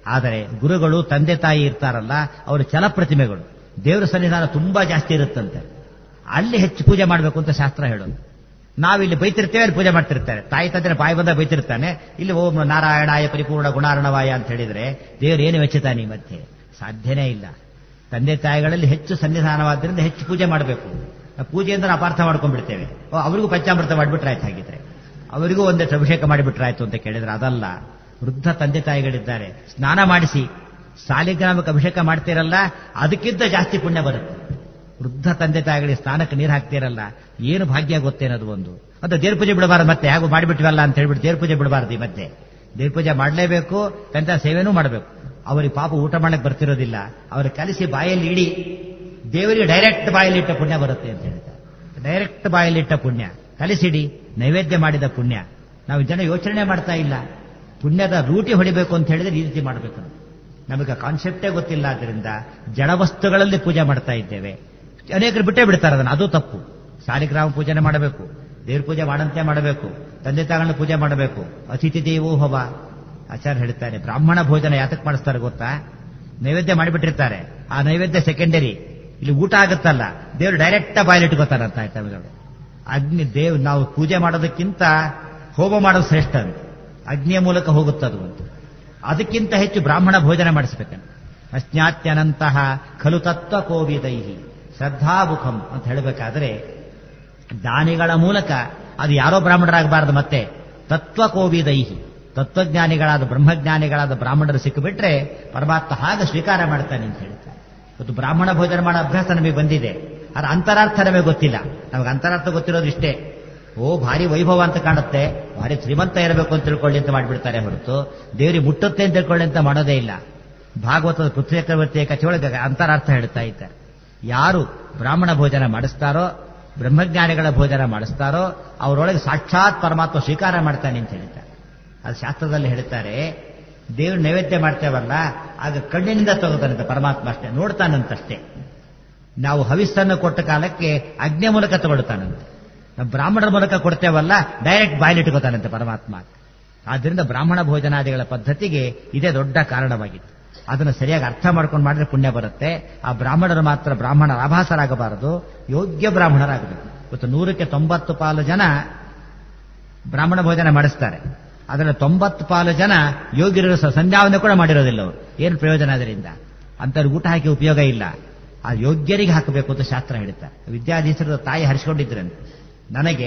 ಆದರೆ ಗುರುಗಳು ತಂದೆ ತಾಯಿ ಇರ್ತಾರಲ್ಲ ಅವರು ಛಲ ಪ್ರತಿಮೆಗಳು ದೇವರ ಸನ್ನಿಧಾನ ತುಂಬಾ ಜಾಸ್ತಿ ಇರುತ್ತಂತೆ ಅಲ್ಲಿ ಹೆಚ್ಚು ಪೂಜೆ ಮಾಡಬೇಕು ಅಂತ ಶಾಸ್ತ್ರ ಹೇಳೋದು ನಾವಿಲ್ಲಿ ಬೈತಿರ್ತೇವೆ ಅಲ್ಲಿ ಪೂಜೆ ಮಾಡ್ತಿರ್ತಾರೆ ತಾಯಿ ತಂದೆ ಬಾಯಿ ಬಂದ ಬೈತಿರ್ತಾನೆ ಇಲ್ಲಿ ಓಂ ನಾರಾಯಣಾಯ ಪರಿಪೂರ್ಣ ಗುಣಾರ್ಣವಾಯ ಅಂತ ಹೇಳಿದ್ರೆ ದೇವರು ಏನು ವೆಚ್ಚತಾನೆ ಮತ್ತೆ ಸಾಧ್ಯನೇ ಇಲ್ಲ ತಂದೆ ತಾಯಿಗಳಲ್ಲಿ ಹೆಚ್ಚು ಸನ್ನಿಧಾನವಾದ್ರಿಂದ ಹೆಚ್ಚು ಪೂಜೆ ಮಾಡಬೇಕು ಪೂಜೆ ಅಂದ್ರೆ ಅಪಾರ್ಥ ಮಾಡ್ಕೊಂಡ್ಬಿಡ್ತೇವೆ ಓ, ಅವರಿಗೂ ಪಂಚಾಮೃತ ಮಾಡಿಬಿಟ್ರೆ ಆಯ್ತು ಹಾಗಿದ್ರೆ ಅವರಿಗೂ ಒಂದಷ್ಟು ಅಭಿಷೇಕ ಮಾಡಿಬಿಟ್ರೆ ಆಯ್ತು ಅಂತ ಕೇಳಿದ್ರೆ ಅದಲ್ಲ ವೃದ್ಧ ತಂದೆ ತಾಯಿಗಳಿದ್ದಾರೆ ಸ್ನಾನ ಮಾಡಿಸಿ ಸಾಲಿಗ್ರಾಮಕ್ಕೆ ಅಭಿಷೇಕ ಮಾಡ್ತೀರಲ್ಲ ಅದಕ್ಕಿಂತ ಜಾಸ್ತಿ ಪುಣ್ಯ ಬರುತ್ತೆ ವೃದ್ಧ ತಂದೆ ತಾಯಿಗಳಿಗೆ ಸ್ನಾನಕ್ಕೆ ನೀರು ಹಾಕ್ತಿರಲ್ಲ ಏನು ಭಾಗ್ಯ ಗೊತ್ತೇನದು ಒಂದು ಅಂತ ದೇವ್ರ ಪೂಜೆ ಬಿಡಬಾರದು ಮತ್ತೆ ಯಾಗೋ ಮಾಡಿಬಿಟ್ವಲ್ಲ ಅಂತ ಹೇಳ್ಬಿಟ್ಟು ದೇವ್ರ ಪೂಜೆ ಬಿಡಬಾರದು ಈ ಮಧ್ಯೆ ದೇವ್ರ ಪೂಜೆ ಮಾಡಲೇಬೇಕು ತಂದೆ ಸೇವೆನೂ ಮಾಡಬೇಕು ಅವರಿಗೆ ಪಾಪ ಊಟ ಮಾಡಕ್ಕೆ ಬರ್ತಿರೋದಿಲ್ಲ ಅವ್ರ ಕಲಿಸಿ ಬಾಯಲ್ಲಿ ಇಡಿ ದೇವರಿಗೆ ಡೈರೆಕ್ಟ್ ಬಾಯಲ್ಲಿ ಇಟ್ಟ ಪುಣ್ಯ ಬರುತ್ತೆ ಅಂತ ಹೇಳ್ತಾರೆ ಡೈರೆಕ್ಟ್ ಬಾಯಲ್ಲಿ ಇಟ್ಟ ಪುಣ್ಯ ಕಲಿಸಿಡಿ ನೈವೇದ್ಯ ಮಾಡಿದ ಪುಣ್ಯ ನಾವು ಜನ ಯೋಚನೆ ಮಾಡ್ತಾ ಇಲ್ಲ ಪುಣ್ಯದ ರೂಟಿ ಹೊಡಿಬೇಕು ಅಂತ ಹೇಳಿದ್ರೆ ಈ ರೀತಿ ಮಾಡಬೇಕು ನಾವು. ನಮಗೆ ಕಾನ್ಸೆಪ್ಟೇ ಗೊತ್ತಿಲ್ಲ ಆದ್ರಿಂದ ಜಡ ವಸ್ತುಗಳಲ್ಲಿ ಪೂಜೆ ಮಾಡ್ತಾ ಇದ್ದೇವೆ ಅನೇಕರು ಬಿಟ್ಟೇ ಬಿಡ್ತಾರೆ ಅದನ್ನು ಅದು ತಪ್ಪು ಸಾಲಿಗ್ರಾಮ ಪೂಜನೆ ಮಾಡಬೇಕು ದೇವ್ರ ಪೂಜೆ ಮಾಡಂತೆ ಮಾಡಬೇಕು ತಂದೆ ತಾಯಿಗಳನ್ನ ಪೂಜೆ ಮಾಡಬೇಕು ಅತಿಥಿ ದೇವೋ ಭವ ಆಚಾರ್ಯ ಹೇಳ್ತಾರೆ ಬ್ರಾಹ್ಮಣ ಭೋಜನ ಯಾತಕ್ಕೆ ಮಾಡಿಸ್ತಾರೆ ಗೊತ್ತಾ ನೈವೇದ್ಯ ಮಾಡಿಬಿಟ್ಟಿರ್ತಾರೆ ಆ ನೈವೇದ್ಯ ಸೆಕೆಂಡರಿ ಇಲ್ಲಿ ಊಟ ಆಗುತ್ತಲ್ಲ ದೇವ್ರು ಡೈರೆಕ್ಟ್ ಬಾಯಲ್ಲಿ ಇಟ್ಕೋತಾರಂತ ಆಯ್ತು ಅಗ್ನಿ ದೇವ್ ನಾವು ಪೂಜೆ ಮಾಡೋದಕ್ಕಿಂತ ಹೋಮ ಮಾಡೋದು ಶ್ರೇಷ್ಠ ಅಂತ ಅಗ್ನಿಯ ಮೂಲಕ ಹೋಗುತ್ತದು ಅಂತ ಅದಕ್ಕಿಂತ ಹೆಚ್ಚು ಬ್ರಾಹ್ಮಣ ಭೋಜನ ಮಾಡಿಸ್ಬೇಕಂತ ಅಜ್ಞಾತ್ಯನಂತಹ ಖಲು ತತ್ವ ಕೋವಿದೈಹಿ ಶ್ರದ್ಧಾಮುಖಂ ಅಂತ ಹೇಳಬೇಕಾದ್ರೆ ದಾನಿಗಳ ಮೂಲಕ ಅದು ಯಾರೋ ಬ್ರಾಹ್ಮಣರಾಗಬಾರದು ಮತ್ತೆ ತತ್ವ ಕೋವಿದೈಹಿ ತತ್ವಜ್ಞಾನಿಗಳಾದ ಬ್ರಹ್ಮಜ್ಞಾನಿಗಳಾದ ಬ್ರಾಹ್ಮಣರು ಸಿಕ್ಕಿಬಿಟ್ರೆ ಪರಮಾತ್ಮ ಹಾಗೆ ಸ್ವೀಕಾರ ಮಾಡ್ತಾನೆ ಅಂತ ಹೇಳ್ತಾರೆ ಇವತ್ತು ಬ್ರಾಹ್ಮಣ ಭೋಜನ ಮಾಡೋ ಅಭ್ಯಾಸ ನಮಗೆ ಬಂದಿದೆ ಆದ್ರೆ ಅಂತರಾರ್ಥ ನಮಗೆ ಗೊತ್ತಿಲ್ಲ ನಮಗೆ ಅಂತರಾರ್ಥ ಗೊತ್ತಿರೋದು ಇಷ್ಟೇ ಓ ಭಾರಿ ವೈಭವ ಅಂತ ಕಾಣುತ್ತೆ ಭಾರಿ ಶ್ರೀಮಂತ ಇರಬೇಕು ಅಂತ ತಿಳ್ಕೊಳ್ಳಿ ಅಂತ ಮಾಡಿಬಿಡ್ತಾರೆ ಹೊರತು ದೇವರಿಗೆ ಮುಟ್ಟುತ್ತೆ ಅಂತ ತಿಳ್ಕೊಳ್ಳಿ ಅಂತ ಮಾಡೋದೇ ಇಲ್ಲ ಭಾಗವತದ ಪೃಥ್ವಿ ಚಕ್ರವರ್ತಿಯ ಕಚೆಯೊಳಗೆ ಅಂತರಾರ್ಥ ಹೇಳ್ತಾ ಇದ್ದಾರೆ ಯಾರು ಬ್ರಾಹ್ಮಣ ಭೋಜನ ಮಾಡಿಸ್ತಾರೋ ಬ್ರಹ್ಮಜ್ಞಾನಿಗಳ ಭೋಜನ ಮಾಡಿಸ್ತಾರೋ ಅವರೊಳಗೆ ಸಾಕ್ಷಾತ್ ಪರಮಾತ್ಮ ಸ್ವೀಕಾರ ಮಾಡ್ತಾನೆ ಅಂತ ಹೇಳ್ತಾರೆ ಅದು ಶಾಸ್ತ್ರದಲ್ಲಿ ಹೇಳ್ತಾರೆ ದೇವ್ರ ನೈವೇದ್ಯ ಮಾಡ್ತೇವಲ್ಲ ಆಗ ಕಣ್ಣಿನಿಂದ ತಗೋತಾನಂತೆ ಪರಮಾತ್ಮ ಅಷ್ಟೇ ನೋಡ್ತಾನಂತಷ್ಟೇ ನಾವು ಹವಿಸ್ಸನ್ನು ಕೊಟ್ಟ ಕಾಲಕ್ಕೆ ಅಗ್ನಿಯ ಮೂಲಕ ತಗೊಳ್ತಾನಂತೆ ನಾವು ಬ್ರಾಹ್ಮಣರ ಮೂಲಕ ಕೊಡ್ತೇವಲ್ಲ ಡೈರೆಕ್ಟ್ ಬಾಯಲ್ಲಿಟ್ಕೋತಾನಂತೆ ಪರಮಾತ್ಮ ಆದ್ರಿಂದ ಬ್ರಾಹ್ಮಣ ಭೋಜನಾದಿಗಳ ಪದ್ಧತಿಗೆ ಇದೇ ದೊಡ್ಡ ಕಾರಣವಾಗಿತ್ತು ಅದನ್ನು ಸರಿಯಾಗಿ ಅರ್ಥ ಮಾಡ್ಕೊಂಡು ಮಾಡಿದ್ರೆ ಪುಣ್ಯ ಬರುತ್ತೆ ಆ ಬ್ರಾಹ್ಮಣರು ಮಾತ್ರ ಬ್ರಾಹ್ಮಣರ ಆಭಾಸರಾಗಬಾರದು ಯೋಗ್ಯ ಬ್ರಾಹ್ಮಣರಾಗಬೇಕು ಇವತ್ತು ನೂರಕ್ಕೆ ತೊಂಬತ್ತು ಪಾಲು ಜನ ಬ್ರಾಹ್ಮಣ ಭೋಜನ ಮಾಡಿಸ್ತಾರೆ ಅದರ ತೊಂಬತ್ತು ಪಾಲು ಜನ ಯೋಗ್ಯರು ಸ- ಸಂಧ್ಯಾವಂದನೆ ಕೂಡ ಮಾಡಿರೋದಿಲ್ಲ ಅವರು ಏನು ಪ್ರಯೋಜನ ಅದರಿಂದ ಅಂತವ್ರಿಗೆ ಊಟ ಹಾಕಿ ಉಪಯೋಗ ಇಲ್ಲ ಆ ಯೋಗ್ಯರಿಗೆ ಹಾಕಬೇಕು ಅಂತ ಶಾಸ್ತ್ರ ಹೇಳುತ್ತಾರೆ ವಿದ್ಯಾಧೀಶರ ತಾಯಿ ಹರಿಸ್ಕೊಂಡಿದ್ರಂತೆ ನನಗೆ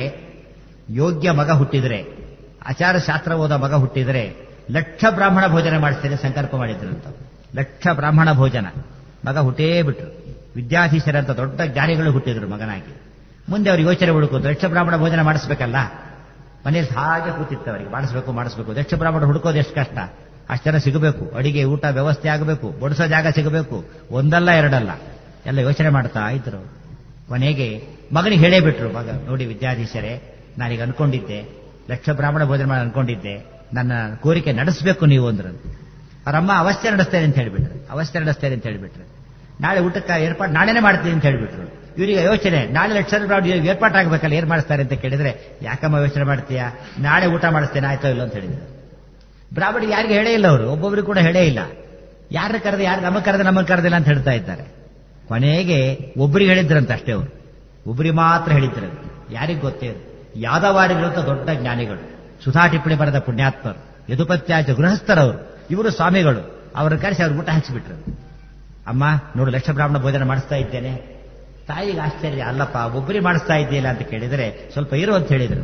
ಯೋಗ್ಯ ಮಗ ಹುಟ್ಟಿದರೆ ಆಚಾರ ಶಾಸ್ತ್ರ ಓದ ಮಗ ಹುಟ್ಟಿದರೆ ಲಕ್ಷ ಬ್ರಾಹ್ಮಣ ಭೋಜನ ಮಾಡಿಸ್ತೇನೆ ಸಂಕಲ್ಪ ಮಾಡಿದ್ರಂತ ಲಕ್ಷ ಬ್ರಾಹ್ಮಣ ಭೋಜನ ಮಗ ಹುಟ್ಟೇ ಬಿಟ್ರು ವಿದ್ಯಾಧೀಶರಂತ ದೊಡ್ಡ ಜ್ಞಾನಿಗಳು ಹುಟ್ಟಿದ್ರು ಮಗನಾಗಿ ಮುಂದೆ ಅವ್ರಿಗೆ ಯೋಚನೆ ಹುಡುಕೋದು ಲಕ್ಷ ಬ್ರಾಹ್ಮಣ ಭೋಜನ ಮಾಡಿಸ್ಬೇಕಲ್ಲ ಮನೇಲಿ ಹಾಗೆ ಕೂತಿತ್ತು ಅವರಿಗೆ ಮಾಡಿಸ್ಬೇಕು ಮಾಡಿಸ್ಬೇಕು ದಕ್ಷ ಬ್ರಾಹ್ಮಣ ಹುಡುಕೋದು ಎಷ್ಟು ಕಷ್ಟ ಅಷ್ಟು ಜನ ಸಿಗಬೇಕು ಅಡಿಗೆ ಊಟ ವ್ಯವಸ್ಥೆ ಆಗಬೇಕು ಬಡಿಸೋ ಜಾಗ ಸಿಗಬೇಕು ಒಂದಲ್ಲ ಎರಡಲ್ಲ ಎಲ್ಲ ಯೋಚನೆ ಮಾಡ್ತಾ ಇದ್ರು ಕೊನೆಗೆ ಮಗನಿಗೆ ಹೇಳೇ ಬಿಟ್ರು ಮಗ ನೋಡಿ ವಿದ್ಯಾಧೀಶರೇ ನಾನೀಗ ಅನ್ಕೊಂಡಿದ್ದೆ ಲಕ್ಷ ಬ್ರಾಹ್ಮಣ ಭೋಜನ ಮಾಡಿ ಅನ್ಕೊಂಡಿದ್ದೆ ನನ್ನ ಕೋರಿಕೆ ನಡೆಸಬೇಕು ನೀವು ಅಂದ್ರು ಅವರಮ್ಮ ಅವಶ್ಯ ನಡೆಸ್ತೇನೆ ಅಂತ ಹೇಳಿಬಿಟ್ರು ಅವಶ್ಯ ನಡೆಸ್ತೇನೆ ಅಂತ ಹೇಳಿಬಿಟ್ರು ನಾಳೆ ಊಟಕ್ಕೆ ಏರ್ಪಾಡು ನಾಳೆನೇ ಮಾಡ್ತೀನಿ ಅಂತ ಹೇಳಿಬಿಟ್ರು ಇವರಿಗೆ ಯೋಚನೆ ನಾಳೆ ಲಕ್ಷ ಬ್ರಾಹ್ಮಣ ಏರ್ಪಾಟ್ ಆಗ್ಬೇಕಲ್ಲ ಏನ್ ಮಾಡಿಸ್ತಾರೆ ಅಂತ ಕೇಳಿದ್ರೆ ಯಾಕಮ್ಮ ಯೋಚನೆ ಮಾಡ್ತೀಯಾ ನಾಳೆ ಊಟ ಮಾಡಿಸ್ತೇನೆ ಆಯ್ತೋ ಇಲ್ಲೋ ಅಂತ ಹೇಳಿದ್ರು ಬ್ರಾಹ್ಮಣಿಗೆ ಯಾರಿಗೆ ಹೇಳೇ ಇಲ್ಲ ಅವರು ಒಬ್ಬೊಬ್ರಿಗೆ ಕೂಡ ಹೇಳೇ ಇಲ್ಲ ಯಾರು ಕರೆದ ಯಾರು ನಮಗೆ ಕರೆದ ನಮಗೆ ಕರೆದಿಲ್ಲ ಅಂತ ಹೇಳ್ತಾ ಇದ್ದಾರೆ ಕೊನೆಗೆ ಒಬ್ಬರಿಗೆ ಹೇಳಿದ್ರಂತ ಅಷ್ಟೇ ಅವರು ಒಬ್ಬರಿಗೆ ಮಾತ್ರ ಹೇಳಿದ್ರಂತೆ ಯಾರಿಗೆ ಗೊತ್ತೇ ಯಾದವಾರಿಗಿರುವಂತ ದೊಡ್ಡ ಜ್ಞಾನಿಗಳು ಸುಧಾ ಟಿಪ್ಪಣಿ ಬರೆದ ಪುಣ್ಯಾತ್ಮರು ಯದುಪತ್ಯಾಚ ಗೃಹಸ್ಥರವರು ಇವರು ಸ್ವಾಮಿಗಳು ಅವ್ರನ್ನ ಕರೆಸಿ ಅವ್ರ ಊಟ ಹಚ್ಚಿಬಿಟ್ರು ಅಮ್ಮ ನೋಡು ಲಕ್ಷ ಬ್ರಾಹ್ಮಣ ಭೋಜನ ಮಾಡಿಸ್ತಾ ಇದ್ದೇನೆ ತಾಯಿಗೆ ಆಶ್ಚರ್ಯ ಅಲ್ಲಪ್ಪ ಒಬ್ಬರಿಗೆ ಮಾಡಿಸ್ತಾ ಇದ್ದೀಲ್ಲ ಅಂತ ಕೇಳಿದರೆ ಸ್ವಲ್ಪ ಇರು ಅಂತ ಹೇಳಿದರು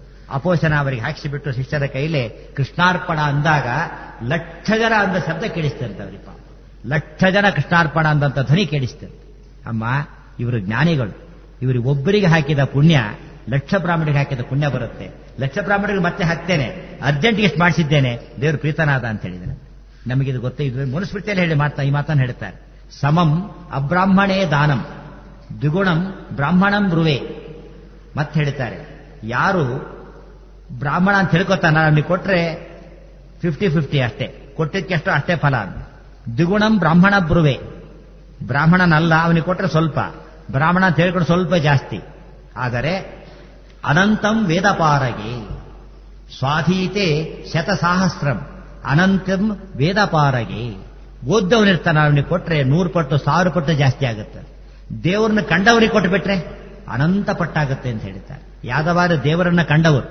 ಅಪೋಷಣ ಅವರಿಗೆ ಹಾಕಿಸಿಬಿಟ್ಟು ಶಿಷ್ಯರ ಕೈಲಿ ಕೃಷ್ಣಾರ್ಪಣ ಅಂದಾಗ ಲಕ್ಷ ಜನ ಅಂದ ಶಬ್ದ ಕೇಳಿಸ್ತಂತೆ ಅವರಿಪ್ಪ ಲಕ್ಷ ಜನ ಕೃಷ್ಣಾರ್ಪಣ ಅಂದಂತ ಧ್ವನಿ ಕೇಳಿಸ್ತಂತೆ ಅಮ್ಮ ಇವರು ಜ್ಞಾನಿಗಳು ಇವರಿಗೆ ಒಬ್ಬರಿಗೆ ಹಾಕಿದ ಪುಣ್ಯ ಲಕ್ಷ ಬ್ರಾಹ್ಮಣಿಗೆ ಹಾಕಿದ ಪುಣ್ಯ ಬರುತ್ತೆ ಲಕ್ಷ ಬ್ರಾಹ್ಮಣಿಗೆ ಮತ್ತೆ ಹಾಕ್ತೇನೆ ಅರ್ಜೆಂಟ್ ಎಷ್ಟು ಮಾಡಿಸಿದ್ದೇನೆ ದೇವರು ಪ್ರೀತನಾದ ಅಂತ ಹೇಳಿದ್ರೆ ನಮಗಿದು ಗೊತ್ತೇ ಇದು ಮನುಸ್ಮೃತಿಯಲ್ಲಿ ಹೇಳಿ ಮಾಡ್ತಾ ಈ ಮಾತನ್ನು ಹೇಳ್ತಾರೆ ಸಮಂ ಅಬ್ರಾಹ್ಮಣೇ ದಾನಂ ದ್ವಿಗುಣಂ ಬ್ರಾಹ್ಮಣಂ ಬ್ರುವೆ ಮತ್ತೆ ಹೇಳ್ತಾರೆ ಯಾರು ಬ್ರಾಹ್ಮಣ ಅಂತ ಹೇಳ್ಕೊತಾನ ಅವನಿಗೆ ಕೊಟ್ರೆ ಫಿಫ್ಟಿ ಫಿಫ್ಟಿ ಅಷ್ಟೇ ಕೊಟ್ಟಿದ್ದಕ್ಕೆ ಅಷ್ಟೇ ಫಲ ಅಂತ ದ್ವಿಗುಣಂ ಬ್ರಾಹ್ಮಣ ಬ್ರುವೆ ಬ್ರಾಹ್ಮಣನಲ್ಲ ಅವನಿಗೆ ಕೊಟ್ರೆ ಸ್ವಲ್ಪ ಬ್ರಾಹ್ಮಣ ಅಂತ ಹೇಳ್ಕೊಂಡು ಸ್ವಲ್ಪ ಜಾಸ್ತಿ ಆದರೆ ಅನಂತಂ ವೇದಪಾರಗೆ ಸ್ವಾಧೀತೆ ಶತಸಾಹಸ್ರಂ ಅನಂತಂ ವೇದಪಾರಗೆ ಓದ್ದವನಿರ್ತಾನೆ ಅವನಿಗೆ ಕೊಟ್ರೆ ನೂರು ಪಟ್ಟು ಸಾವಿರ ಪಟ್ಟು ಜಾಸ್ತಿ ಆಗುತ್ತೆ ದೇವರನ್ನ ಕಂಡವರಿಗೆ ಕೊಟ್ಟುಬಿಟ್ರೆ ಅನಂತ ಪಟ್ಟಾಗುತ್ತೆ ಅಂತ ಹೇಳ್ತಾರೆ ಯಾದವಾರ ದೇವರನ್ನ ಕಂಡವರು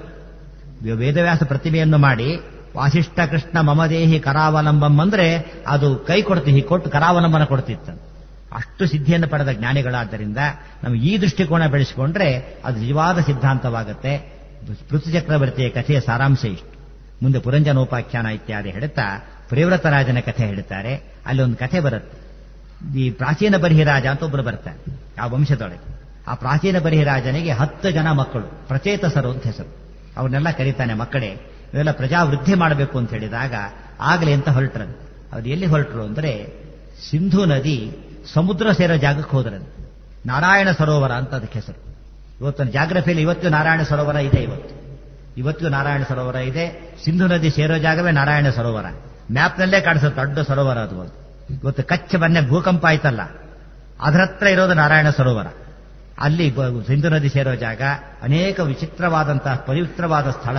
ವೇದವ್ಯಾಸ ಪ್ರತಿಮೆಯನ್ನು ಮಾಡಿ ವಾಸಿಷ್ಠ ಕೃಷ್ಣ ಮಮದೇಹಿ ಕರಾವಲಂಬಂ ಅಂದ್ರೆ ಅದು ಕೈ ಕೊಡ್ತಿ ಹೀಗೆ ಕೊಟ್ಟು ಕರಾವಲಂಬನ ಕೊಡ್ತಿತ್ತು ಅಷ್ಟು ಸಿದ್ಧಿಯನ್ನು ಪಡೆದ ಜ್ಞಾನಿಗಳಾದ್ದರಿಂದ ನಾವು ಈ ದೃಷ್ಟಿಕೋನ ಬೆಳೆಸಿಕೊಂಡ್ರೆ ಅದು ನಿಜವಾದ ಸಿದ್ಧಾಂತವಾಗುತ್ತೆ ಪೃಥ್ವಿ ಚಕ್ರವರ್ತಿಯ ಕಥೆಯ ಸಾರಾಂಶ ಇಷ್ಟು ಮುಂದೆ ಪುರಂಜನೋಪಾಖ್ಯಾನ ಇತ್ಯಾದಿ ಹೇಳುತ್ತಾ ಪ್ರೇವ್ರತರಾಜನ ಕಥೆ ಹೇಳ್ತಾರೆ ಅಲ್ಲಿ ಒಂದು ಕಥೆ ಬರುತ್ತೆ ಈ ಪ್ರಾಚೀನ ಬರಿಹಿರಾಜ ಅಂತ ಒಬ್ಬರು ಬರ್ತಾರೆ ಆ ವಂಶದೊಳಗೆ ಆ ಪ್ರಾಚೀನ ಬರಿಹಿರಾಜನಿಗೆ ಹತ್ತು ಜನ ಮಕ್ಕಳು ಪ್ರಚೇತಸರು ಅಂತ ಹೆಸರು ಅವನ್ನೆಲ್ಲ ಕರೀತಾನೆ ಮಕ್ಕಳೇ ಇವೆಲ್ಲ ಪ್ರಜಾವೃದ್ಧಿ ಮಾಡಬೇಕು ಅಂತ ಹೇಳಿದಾಗ ಆಗಲಿ ಅಂತ ಹೊರಟ್ರಂತೆ ಅವ್ರು ಎಲ್ಲಿ ಹೊರಟರು ಅಂದ್ರೆ ಸಿಂಧು ನದಿ ಸಮುದ್ರ ಸೇರೋ ಜಾಗಕ್ಕೆ ಹೋದ್ರಂತೆ ನಾರಾಯಣ ಸರೋವರ ಅಂತ ಅದಕ್ಕೆ ಹೆಸರು ಇವತ್ತಿನ ಜಾಗ್ರಫಿಯಲ್ಲಿ ಇವತ್ತು ನಾರಾಯಣ ಸರೋವರ ಇದೆ ಇವತ್ತು ಇವತ್ತು ನಾರಾಯಣ ಸರೋವರ ಇದೆ ಸಿಂಧು ನದಿ ಸೇರೋ ಜಾಗವೇ ನಾರಾಯಣ ಸರೋವರ ಮ್ಯಾಪ್ನಲ್ಲೇ ಕಾಣಿಸುತ್ತೆ ದೊಡ್ಡ ಸರೋವರ ಅದು ಒಂದು ಇವತ್ತು ಕಚ್ಚ ಬನ್ನೆ ಭೂಕಂಪ ಆಯ್ತಲ್ಲ ಅದರ ಹತ್ರ ಇರೋದು ನಾರಾಯಣ ಸರೋವರ ಅಲ್ಲಿ ಸಿಂಧು ನದಿ ಸೇರೋ ಜಾಗ ಅನೇಕ ವಿಚಿತ್ರವಾದಂತಹ ಪವಿತ್ರವಾದ ಸ್ಥಳ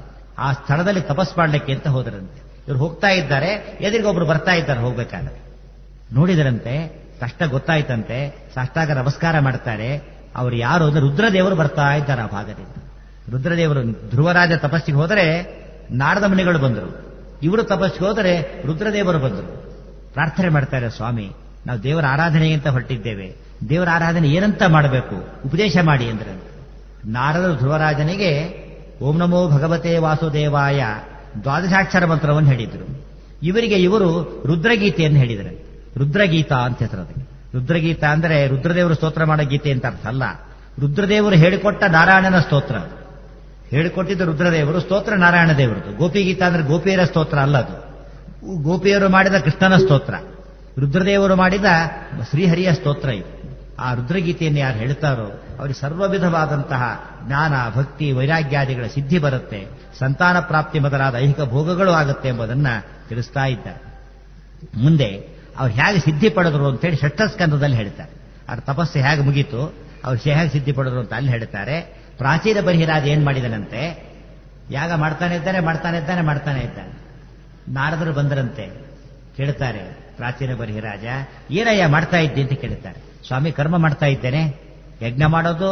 ಆ ಸ್ಥಳದಲ್ಲಿ ತಪಸ್ ಮಾಡಲಿಕ್ಕೆ ಅಂತ ಹೋದರಂತೆ ಇವ್ರು ಹೋಗ್ತಾ ಇದ್ದಾರೆ ಎದುರಿಗೊಬ್ರು ಬರ್ತಾ ಇದ್ದಾರೆ ಹೋಗ್ಬೇಕಾದ್ರೆ ನೋಡಿದರಂತೆ ಕಷ್ಟ ಗೊತ್ತಾಯ್ತಂತೆ ಸಾಷ್ಟಾಗ ನಮಸ್ಕಾರ ಮಾಡ್ತಾರೆ ಅವ್ರು ಯಾರು ಅಂದ್ರೆ ರುದ್ರದೇವರು ಬರ್ತಾ ಇದ್ದಾರೆ ಆ ಭಾಗದಿಂದ ರುದ್ರದೇವರು ಧ್ರುವರಾಜ ತಪಸ್ಸಿಗೆ ಹೋದರೆ ನಾರದ ಮುನಿಗಳು ಬಂದರು ಇವರು ತಪಸ್ಸಿಗೆ ಹೋದರೆ ರುದ್ರದೇವರು ಬಂದರು ಪ್ರಾರ್ಥನೆ ಮಾಡ್ತಾರೆ ಸ್ವಾಮಿ ನಾವು ದೇವರ ಆರಾಧನೆಗೆ ಅಂತ ಹೊರಟಿದ್ದೇವೆ ದೇವರ ಆರಾಧನೆ ಏನಂತ ಮಾಡಬೇಕು ಉಪದೇಶ ಮಾಡಿ ಅಂದ್ರೆ ನಾರದರು ಧ್ರುವರಾಜನಿಗೆ ಓಂ ನಮೋ ಭಗವತೆ ವಾಸುದೇವಾಯ ದ್ವಾದಶಾಕ್ಷರ ಮಂತ್ರವನ್ನು ಹೇಳಿದರು ಇವರಿಗೆ ಇವರು ರುದ್ರಗೀತೆಯನ್ನು ಹೇಳಿದರು ರುದ್ರಗೀತಾ ಅಂತ ಹೆಸರು ಅದಕ್ಕೆ ರುದ್ರಗೀತಾ ಅಂದ್ರೆ ರುದ್ರದೇವರು ಸ್ತೋತ್ರ ಮಾಡೋ ಗೀತೆ ಅಂತ ಅರ್ಥ ಅಲ್ಲ ರುದ್ರದೇವರು ಹೇಳಿಕೊಟ್ಟ ನಾರಾಯಣನ ಸ್ತೋತ್ರ ಹೇಳಿಕೊಟ್ಟಿದ್ದು ರುದ್ರದೇವರು ಸ್ತೋತ್ರ ನಾರಾಯಣ ದೇವರದು ಗೋಪಿಗೀತಾ ಅಂದ್ರೆ ಗೋಪಿಯರ ಸ್ತೋತ್ರ ಅಲ್ಲ ಅದು ಗೋಪಿಯರು ಮಾಡಿದ ಕೃಷ್ಣನ ಸ್ತೋತ್ರ ರುದ್ರದೇವರು ಮಾಡಿದ ಶ್ರೀಹರಿಯ ಸ್ತೋತ್ರ ಇದು ಆ ರುದ್ರಗೀತೆಯನ್ನು ಯಾರು ಹೇಳ್ತಾರೋ ಅವರಿಗೆ ಸರ್ವ ವಿಧವಾದಂತಹ ಜ್ಞಾನ ಭಕ್ತಿ ವೈರಾಗ್ಯಾದಿಗಳ ಸಿದ್ಧಿ ಬರುತ್ತೆ ಸಂತಾನ ಪ್ರಾಪ್ತಿ ಮೊದಲಾದ ಐಹಿಕ ಭೋಗಗಳು ಆಗುತ್ತೆ ಎಂಬುದನ್ನ ತಿಳಿಸ್ತಾ ಇದ್ದಾರೆ ಮುಂದೆ ಅವ್ರು ಹೇಗೆ ಸಿದ್ಧಿ ಪಡೆದ್ರು ಅಂತೇಳಿ ಷಷ್ಠಸ್ಕಂದದಲ್ಲಿ ಹೇಳ್ತಾರೆ ಅವ್ರ ತಪಸ್ಸು ಹೇಗೆ ಮುಗೀತು ಅವ್ರು ಹೇಗೆ ಸಿದ್ಧಿ ಪಡೆದ್ರು ಅಂತ ಅಲ್ಲಿ ಹೇಳ್ತಾರೆ ಪ್ರಾಚೀನ ಬಹಿರಾಜ ಏನ್ ಮಾಡಿದನಂತೆ ಯಾಗ ಮಾಡ್ತಾನೆ ಇದ್ದಾನೆ ಮಾಡ್ತಾನೆ ಇದ್ದಾನೆ ಮಾಡ್ತಾನೆ ಇದ್ದಾನೆ ನಾರದರು ಬಂದರಂತೆ ಕೇಳ್ತಾರೆ ಪ್ರಾಚೀನ ಬಹಿರಾಜ ಏನಯ್ಯ ಮಾಡ್ತಾ ಇದ್ದೆ ಅಂತ ಕೇಳ್ತಾರೆ ಸ್ವಾಮಿ ಕರ್ಮ ಮಾಡ್ತಾ ಇದ್ದೇನೆ ಯಜ್ಞ ಮಾಡೋದು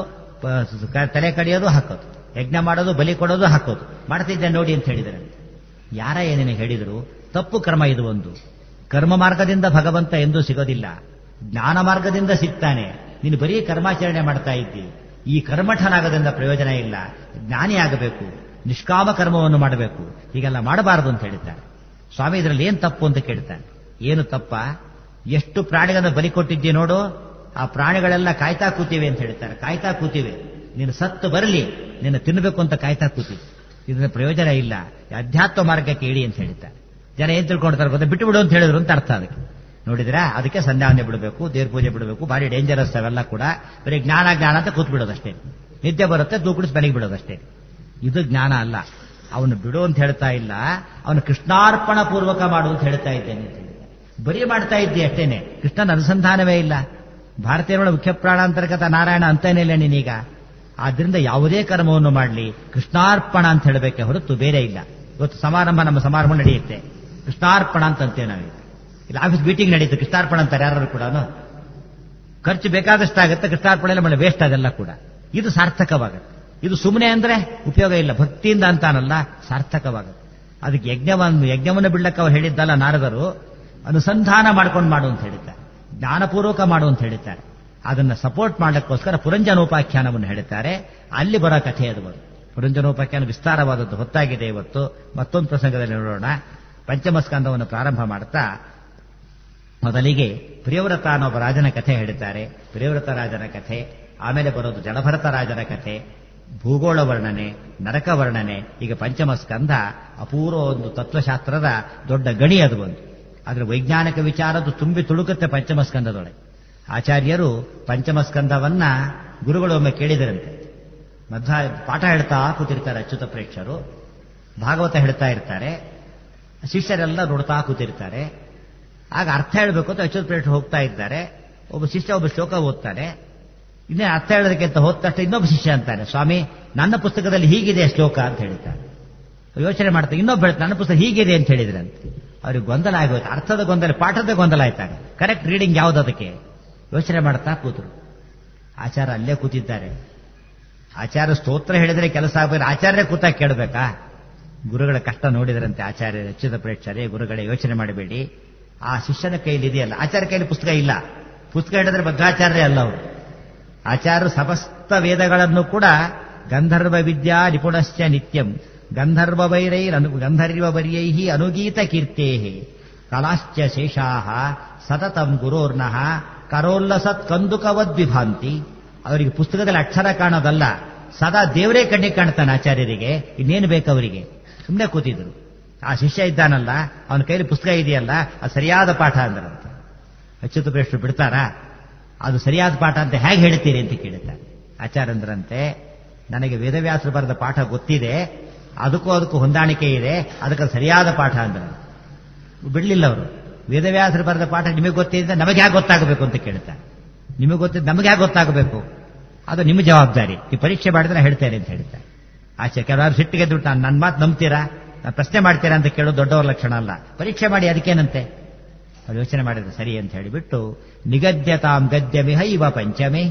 ತಲೆ ಕಡಿಯೋದು ಹಾಕೋದು ಯಜ್ಞ ಮಾಡೋದು ಬಲಿ ಕೊಡೋದು ಹಾಕೋದು ಮಾಡ್ತಿದ್ದೆ ನೋಡಿ ಅಂತ ಹೇಳಿದರೆ ಯಾರ ಏನೇನು ಹೇಳಿದರು ತಪ್ಪು ಕರ್ಮ ಇದು ಒಂದು ಕರ್ಮ ಮಾರ್ಗದಿಂದ ಭಗವಂತ ಎಂದೂ ಸಿಗೋದಿಲ್ಲ ಜ್ಞಾನ ಮಾರ್ಗದಿಂದ ಸಿಗ್ತಾನೆ ನೀನು ಬರೀ ಕರ್ಮಾಚರಣೆ ಮಾಡ್ತಾ ಇದ್ದಿ ಈ ಕರ್ಮಠನಾಗದಿಂದ ಪ್ರಯೋಜನ ಇಲ್ಲ ಜ್ಞಾನಿ ಆಗಬೇಕು ನಿಷ್ಕಾಮ ಕರ್ಮವನ್ನು ಮಾಡಬೇಕು ಹೀಗೆಲ್ಲ ಮಾಡಬಾರದು ಅಂತ ಹೇಳ್ತಾರೆ ಸ್ವಾಮಿ ಇದರಲ್ಲಿ ಏನ್ ತಪ್ಪು ಅಂತ ಕೇಳ್ತಾನೆ ಏನು ತಪ್ಪ ಎಷ್ಟು ಪ್ರಾಣಿಗಳನ್ನು ಬಲಿ ಕೊಟ್ಟಿದ್ದಿ ನೋಡು ಆ ಪ್ರಾಣಿಗಳೆಲ್ಲ ಕಾಯ್ತಾ ಕೂತಿವೆ ಅಂತ ಹೇಳ್ತಾರೆ ಕಾಯ್ತಾ ಕೂತಿವೆ ನೀನು ಸತ್ತು ಬರಲಿ ನಿನ್ನ ತಿನ್ನಬೇಕು ಅಂತ ಕಾಯ್ತಾ ಕೂತಿವೆ ಇದನ್ನ ಪ್ರಯೋಜನ ಇಲ್ಲ ಅಧ್ಯಾತ್ಮ ಮಾರ್ಗಕ್ಕೆ ಇಡಿ ಅಂತ ಹೇಳ್ತಾರೆ ಜನ ಏನ್ ತಿಳ್ಕೊಳ್ತಾರೆ ಗೊತ್ತಾ ಬಿಟ್ಟು ಬಿಡು ಅಂತ ಹೇಳಿದ್ರು ಅಂತ ಅರ್ಥ ಅದಕ್ಕೆ ನೋಡಿದ್ರಾ ಅದಕ್ಕೆ ಸಂಧ್ಯಾವನೆ ಬಿಡಬೇಕು ದೇವ್ರ ಪೂಜೆ ಬಿಡಬೇಕು ಭಾರಿ ಡೇಂಜರಸ್ ಅವೆಲ್ಲ ಕೂಡ ಬರೀ ಜ್ಞಾನ ಜ್ಞಾನ ಅಂತ ಕೂತ್ ಬಿಡೋದಷ್ಟೇ ನಿದ್ದೆ ಬರುತ್ತೆ ತೂಕುಡಿಸಿ ಬೆಳಗ್ಗೆ ಬಿಡೋದಷ್ಟೇ ಇದು ಜ್ಞಾನ ಅಲ್ಲ ಅವನು ಬಿಡು ಅಂತ ಹೇಳ್ತಾ ಇಲ್ಲ ಅವನು ಕೃಷ್ಣಾರ್ಪಣ ಪೂರ್ವಕ ಮಾಡು ಅಂತ ಹೇಳ್ತಾ ಇದ್ದೇನೆ ಅಂತ ಹೇಳಿದ್ದಾರೆ ಬರೀ ಮಾಡ್ತಾ ಇದ್ದೆ ಅಷ್ಟೇನೆ ಕೃಷ್ಣನ ಅನುಸಂಧಾನವೇ ಇಲ್ಲ ಭಾರತೀಯರ ಮುಖ್ಯ ಪ್ರಾಣಾಂತರ್ಗತ ನಾರಾಯಣ ಅಂತಾನೆ ಇಲ್ಲ ನೀನೀಗ ಆದ್ರಿಂದ ಯಾವುದೇ ಕರ್ಮವನ್ನು ಮಾಡಲಿ ಕೃಷ್ಣಾರ್ಪಣ ಅಂತ ಹೇಳಬೇಕೆ ಹೊರತು ಬೇರೆ ಇಲ್ಲ ಇವತ್ತು ಸಮಾರಂಭ ನಮ್ಮ ಸಮಾರಂಭ ನಡೆಯುತ್ತೆ ಕೃಷ್ಣಾರ್ಪಣ ಅಂತ ಅಂತೇವೆ ನಾವು ಇಲ್ಲಿ ಆಫೀಸ್ ಮೀಟಿಂಗ್ ನಡೆಯುತ್ತೆ ಕೃಷ್ಣಾರ್ಪಣ ಅಂತಾರೆ ಯಾರು ಕೂಡ ಖರ್ಚು ಬೇಕಾದಷ್ಟಾಗುತ್ತೆ ಕೃಷ್ಣಾರ್ಪಣ ಎಲ್ಲ ಮಳೆ ವೇಸ್ಟ್ ಅದೆಲ್ಲ ಕೂಡ ಇದು ಸಾರ್ಥಕವಾಗುತ್ತೆ ಇದು ಸುಮ್ಮನೆ ಅಂದ್ರೆ ಉಪಯೋಗ ಇಲ್ಲ ಭಕ್ತಿಯಿಂದ ಅಂತಾನಲ್ಲ ಸಾರ್ಥಕವಾಗುತ್ತೆ ಅದಕ್ಕೆ ಯಜ್ಞವನ್ನು ಯಜ್ಞವನ್ನು ಬಿಡ್ಲಕ್ಕೆ ಅವ್ರು ಹೇಳಿದ್ದಲ್ಲ ನಾರದರು ಅನುಸಂಧಾನ ಮಾಡ್ಕೊಂಡು ಮಾಡು ಅಂತ ಹೇಳಿದ್ದಾರೆ ಜ್ಞಾನಪೂರ್ವಕ ಮಾಡು ಅಂತ ಹೇಳಿದ್ದಾರೆ ಅದನ್ನ ಸಪೋರ್ಟ್ ಮಾಡಲಿಕ್ಕೋಸ್ಕರ ಪುರಂಜನೋಪಾಖ್ಯಾನವನ್ನು ಹೇಳುತ್ತಾರೆ ಅಲ್ಲಿ ಬರೋ ಕಥೆ ಅದು ಬರು ಪುರಂಜನೋಪಾಖ್ಯಾನ ವಿಸ್ತಾರವಾದದ್ದು ಹೊತ್ತಾಗಿದೆ ಇವತ್ತು ಮತ್ತೊಂದು ಪ್ರಸಂಗದಲ್ಲಿ ನೋಡೋಣ ಪಂಚಮಸ್ಕಂದವನ್ನು ಪ್ರಾರಂಭ ಮಾಡುತ್ತಾ ಮೊದಲಿಗೆ ಪ್ರಿಯವ್ರತ ಅನ್ನೊಬ್ಬ ರಾಜನ ಕಥೆ ಹೇಳುತ್ತಾರೆ ಪ್ರಿಯವ್ರತ ರಾಜನ ಕಥೆ ಆಮೇಲೆ ಬರೋದು ಜಡಭರತ ರಾಜನ ಕಥೆ ಭೂಗೋಳ ವರ್ಣನೆ ನರಕ ವರ್ಣನೆ ಈಗ ಪಂಚಮ ಸ್ಕಂಧ ಅಪೂರ್ವ ಒಂದು ತತ್ವಶಾಸ್ತ್ರದ ದೊಡ್ಡ ಗಣಿ ಅದು ಒಂದು ಆದ್ರೆ ವೈಜ್ಞಾನಿಕ ವಿಚಾರದ್ದು ತುಂಬಿ ತುಳುಕುತ್ತೆ ಪಂಚಮ ಸ್ಕಂದದೊಳಗೆ ಆಚಾರ್ಯರು ಪಂಚಮ ಸ್ಕಂದವನ್ನ ಗುರುಗಳೊಮ್ಮೆ ಕೇಳಿದರಂತೆ ಮಧ್ವ ಪಾಠ ಹೇಳ್ತಾ ಕೂತಿರ್ತಾರೆ ಅಚ್ಯುತ ಪ್ರೇಕ್ಷರು ಭಾಗವತ ಹೇಳ್ತಾ ಇರ್ತಾರೆ ಶಿಷ್ಯರೆಲ್ಲ ನೋಡ್ತಾ ಕೂತಿರ್ತಾರೆ ಆಗ ಅರ್ಥ ಹೇಳಬೇಕು ಅಂತ ಅಚ್ಯುತ ಪ್ರೇಕ್ಷರು ಹೋಗ್ತಾ ಇದ್ದಾರೆ ಒಬ್ಬ ಶಿಷ್ಯ ಒಬ್ಬ ಶ್ಲೋಕ ಓದ್ತಾನೆ ಇನ್ನೇ ಅರ್ಥ ಹೇಳೋದಕ್ಕೆ ಅಂತ ಹೋದ ತಕ್ಷಣ ಇನ್ನೊಬ್ಬ ಶಿಷ್ಯ ಅಂತಾನೆ ಸ್ವಾಮಿ ನನ್ನ ಪುಸ್ತಕದಲ್ಲಿ ಹೀಗಿದೆ ಶ್ಲೋಕ ಅಂತ ಹೇಳ್ತಾನೆ ಯೋಚನೆ ಮಾಡ್ತಾರೆ ಇನ್ನೊಬ್ಬ ಹೇಳ್ತಾರೆ ನನ್ನ ಪುಸ್ತಕ ಹೀಗಿದೆ ಅಂತ ಹೇಳಿದ್ರಂತೆ ಅವ್ರಿಗೆ ಗೊಂದಲ ಆಗೋಯ್ತು ಅರ್ಥದ ಗೊಂದಲ ಪಾಠದ ಗೊಂದಲ ಆಯ್ತಾಗ ಕರೆಕ್ಟ್ ರೀಡಿಂಗ್ ಯಾವ್ದು ಅದಕ್ಕೆ ಯೋಚನೆ ಮಾಡ್ತಾ ಕೂತರು ಆಚಾರ ಅಲ್ಲೇ ಕೂತಿದ್ದಾರೆ ಆಚಾರ್ಯ ಸ್ತೋತ್ರ ಹೇಳಿದ್ರೆ ಕೆಲಸ ಆಗಬೇಕು ಆಚಾರ್ಯ ಕೂತಾಗ ಕೇಳಬೇಕಾ ಗುರುಗಳ ಕಷ್ಟ ನೋಡಿದ್ರಂತೆ ಆಚಾರ್ಯ ರಚಿತ ಪ್ರೇಕ್ಷರೇ ಗುರುಗಳೇ ಯೋಚನೆ ಮಾಡಬೇಡಿ ಆ ಶಿಷ್ಯನ ಕೈಲಿ ಇದೆಯಲ್ಲ ಆಚಾರ್ಯ ಕೈಲಿ ಪುಸ್ತಕ ಇಲ್ಲ ಪುಸ್ತಕ ಹಿಡಿದ್ರೆ ಬದ್ಧಾಚಾರ್ಯ ಅಲ್ಲ ಅವರು ಆಚಾರ್ಯ ಸಮಸ್ತ ವೇದಗಳನ್ನು ಕೂಡ ಗಂಧರ್ವ ವಿದ್ಯಾ ನಿಪುಣಶ್ಚ ನಿತ್ಯಂ ಗಂಧರ್ವ ವೈರೈರ್ ಗಂಧರ್ವ ವರ್ಯೈ ಅನುಗೀತ ಕೀರ್ತೇ ಕಲಾಶ್ಚ ಶೇಷಾ ಸತತಂ ಗುರೋರ್ನಃ ಕರೋಲ್ಲಸತ್ ಕಂದುಕವದ್ವಿಭಾಂತಿ ಅವರಿಗೆ ಪುಸ್ತಕದಲ್ಲಿ ಅಕ್ಷರ ಕಾಣೋದಲ್ಲ ಸದಾ ದೇವರೇ ಕಣ್ಣಿಗೆ ಕಾಣ್ತಾನೆ ಆಚಾರ್ಯರಿಗೆ ಇನ್ನೇನು ಬೇಕು ಅವರಿಗೆ ಸುಮ್ಮನೆ ಕೂತಿದ್ರು ಆ ಶಿಷ್ಯ ಇದ್ದಾನಲ್ಲ ಅವನ ಕೈಲಿ ಪುಸ್ತಕ ಇದೆಯಲ್ಲ ಅದು ಸರಿಯಾದ ಪಾಠ ಅಂದ್ರಂತೆ ಅಚ್ಯುತ ಪ್ರೇಷ್ಠರು ಬಿಡ್ತಾರಾ ಅದು ಸರಿಯಾದ ಪಾಠ ಅಂತ ಹೇಗೆ ಹೇಳ್ತೀರಿ ಅಂತ ಕೇಳುತ್ತಾರೆ ಆಚಾರ್ಯಂದ್ರಂತೆ ನನಗೆ ವೇದವ್ಯಾಸರು ಬರೆದ ಪಾಠ ಗೊತ್ತಿದೆ ಅದಕ್ಕೂ ಅದಕ್ಕೂ ಹೊಂದಾಣಿಕೆ ಇದೆ ಅದಕ್ಕೆ ಸರಿಯಾದ ಪಾಠ ಅಂದ್ರೆ ಬಿಡ್ಲಿಲ್ಲ ಅವರು ವೇದವ್ಯಾಸರು ಬರೆದ ಪಾಠ ನಿಮಗೆ ಗೊತ್ತಿದೆ ನಮಗೆ ಯಾಕೆ ಗೊತ್ತಾಗಬೇಕು ಅಂತ ಕೇಳ್ತಾರೆ ನಿಮಗೆ ಗೊತ್ತಿದ್ದು ನಮಗೆ ಯಾಕೆ ಗೊತ್ತಾಗಬೇಕು ಅದು ನಿಮ್ಮ ಜವಾಬ್ದಾರಿ ಈ ಪರೀಕ್ಷೆ ಮಾಡಿದ್ರೆ ಹೇಳ್ತೇನೆ ಅಂತ ಹೇಳ್ತಾರೆ ಆಚೆ ಕೆಲವರು ಸಿಟ್ಟಿಗೆ ದುಡ್ಡು ನಾನು ನನ್ನ ಮಾತು ನಂಬ್ತೀರಾ ನಾನು ಪ್ರಶ್ನೆ ಮಾಡ್ತೀರಾ ಅಂತ ಕೇಳೋದು ದೊಡ್ಡವರ ಲಕ್ಷಣ ಅಲ್ಲ ಪರೀಕ್ಷೆ ಮಾಡಿ ಅದಕ್ಕೇನಂತೆ ಅವ್ರು ಯೋಚನೆ ಮಾಡಿದ್ರೆ ಸರಿ ಅಂತ ಹೇಳಿಬಿಟ್ಟು ನಿಗದ್ಯತಾಂ ಗದ್ಯಮಿಹ ಇವ ಪಂಚಮೇ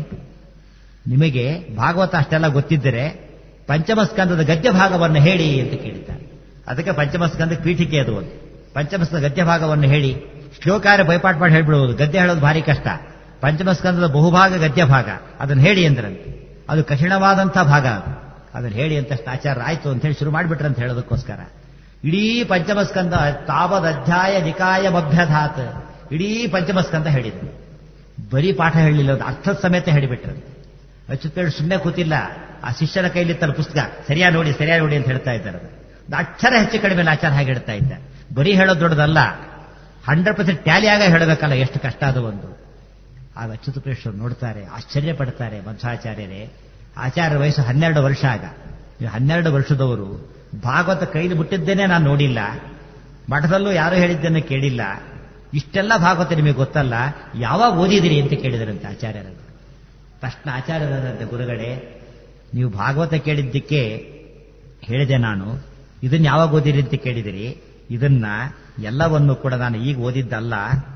ನಿಮಗೆ ಭಾಗವತ ಅಷ್ಟೆಲ್ಲ ಗೊತ್ತಿದ್ದರೆ ಪಂಚಮಸ್ಕಂದದ ಗದ್ಯ ಭಾಗವನ್ನು ಹೇಳಿ ಅಂತ ಕೇಳಿದ್ದಾರೆ ಅದಕ್ಕೆ ಪಂಚಮಸ್ಕಂದ ಪೀಠಿಕೆ ಅದು ಒಂದು ಪಂಚಮಸ್ಕಂದ ಗದ್ಯ ಭಾಗವನ್ನು ಹೇಳಿ ಶ್ಲೋಕಾರ ಬೈಪಾಟ್ ಮಾಡಿ ಹೇಳ್ಬಿಡುವುದು ಗದ್ಯ ಹೇಳೋದು ಭಾರಿ ಕಷ್ಟ ಪಂಚಮಸ್ಕಂದದ ಬಹುಭಾಗ ಗದ್ಯ ಭಾಗ ಅದನ್ನು ಹೇಳಿ ಅಂದ್ರಂತೆ ಅದು ಕಠಿಣವಾದಂಥ ಭಾಗ ಅದು ಅದನ್ನು ಹೇಳಿ ಅಂತ ಆಚಾರ ಆಯ್ತು ಅಂತ ಹೇಳಿ ಶುರು ಮಾಡಿಬಿಟ್ರೆ ಅಂತ ಹೇಳೋದಕ್ಕೋಸ್ಕರ ಇಡೀ ಪಂಚಮಸ್ಕಂದ ತಾವದ್ ಅಧ್ಯಾಯ ನಿಕಾಯ ಮಭ್ಯಧಾತ್ ಇಡೀ ಪಂಚಮಸ್ಕಂದ ಹೇಳಿದ್ರು ಬರೀ ಪಾಠ ಹೇಳಲಿಲ್ಲ ಅದು ಅರ್ಥದ ಸಮೇತ ಹೇಳಿಬಿಟ್ರಂತೆ ಅಚ್ಯುತೇಳು ಸುಮ್ಮನೆ ಕೂತಿಲ್ಲ ಆ ಶಿಷ್ಯನ ಕೈಲಿತ್ತಲ್ಲ ಪುಸ್ತಕ ಸರಿಯಾ ನೋಡಿ ಸರಿಯಾ ನೋಡಿ ಅಂತ ಹೇಳ್ತಾ ಇದ್ದಾರೆ ಅದು ಅಕ್ಷರ ಹೆಚ್ಚು ಕಡಿಮೆ ಆಚಾರ ಹಾಗೆ ಹೇಳ್ತಾ ಇದ್ದ ಬರೀ ಹೇಳೋದು ದೊಡ್ಡದಲ್ಲ ಹಂಡ್ರೆಡ್ ಪರ್ಸೆಂಟ್ ಟ್ಯಾಲಿ ಆಗ ಹೇಳಬೇಕಲ್ಲ ಎಷ್ಟು ಕಷ್ಟ ಅದು ಒಂದು ಆಗ ಅಚ್ಯುತ ಪ್ರೇಕ್ಷರು ನೋಡ್ತಾರೆ ಆಶ್ಚರ್ಯ ಪಡ್ತಾರೆ ಮಧ್ವಾಚಾರ್ಯರೇ ಆಚಾರ್ಯ ವಯಸ್ಸು ಹನ್ನೆರಡು ವರ್ಷ ಆಗ ಹನ್ನೆರಡು ವರ್ಷದವರು ಭಾಗವತ ಕೈಲಿ ಮುಟ್ಟಿದ್ದೇನೆ ನಾನು ನೋಡಿಲ್ಲ ಮಠದಲ್ಲೂ ಯಾರು ಹೇಳಿದ್ದನ್ನು ಕೇಳಿಲ್ಲ ಇಷ್ಟೆಲ್ಲ ಭಾಗವತ ನಿಮಗೆ ಗೊತ್ತಲ್ಲ ಯಾವಾಗ ಓದಿದಿರಿ ಅಂತ ಕೇಳಿದರಂತೆ ಆಚಾರ್ಯರನ್ನು ತಕ್ಷಣ ಆಚಾರ್ಯರಂತೆ ಗುರುಗಳೇ ನೀವು ಭಾಗವತ ಕೇಳಿದ್ದಕ್ಕೆ ಹೇಳಿದೆ ನಾನು ಇದನ್ನ ಯಾವಾಗ ಓದಿರಿ ಅಂತ ಕೇಳಿದಿರಿ ಇದನ್ನ ಎಲ್ಲವನ್ನು ಕೂಡ ನಾನು ಈಗ ಓದಿದ್ದಲ್ಲ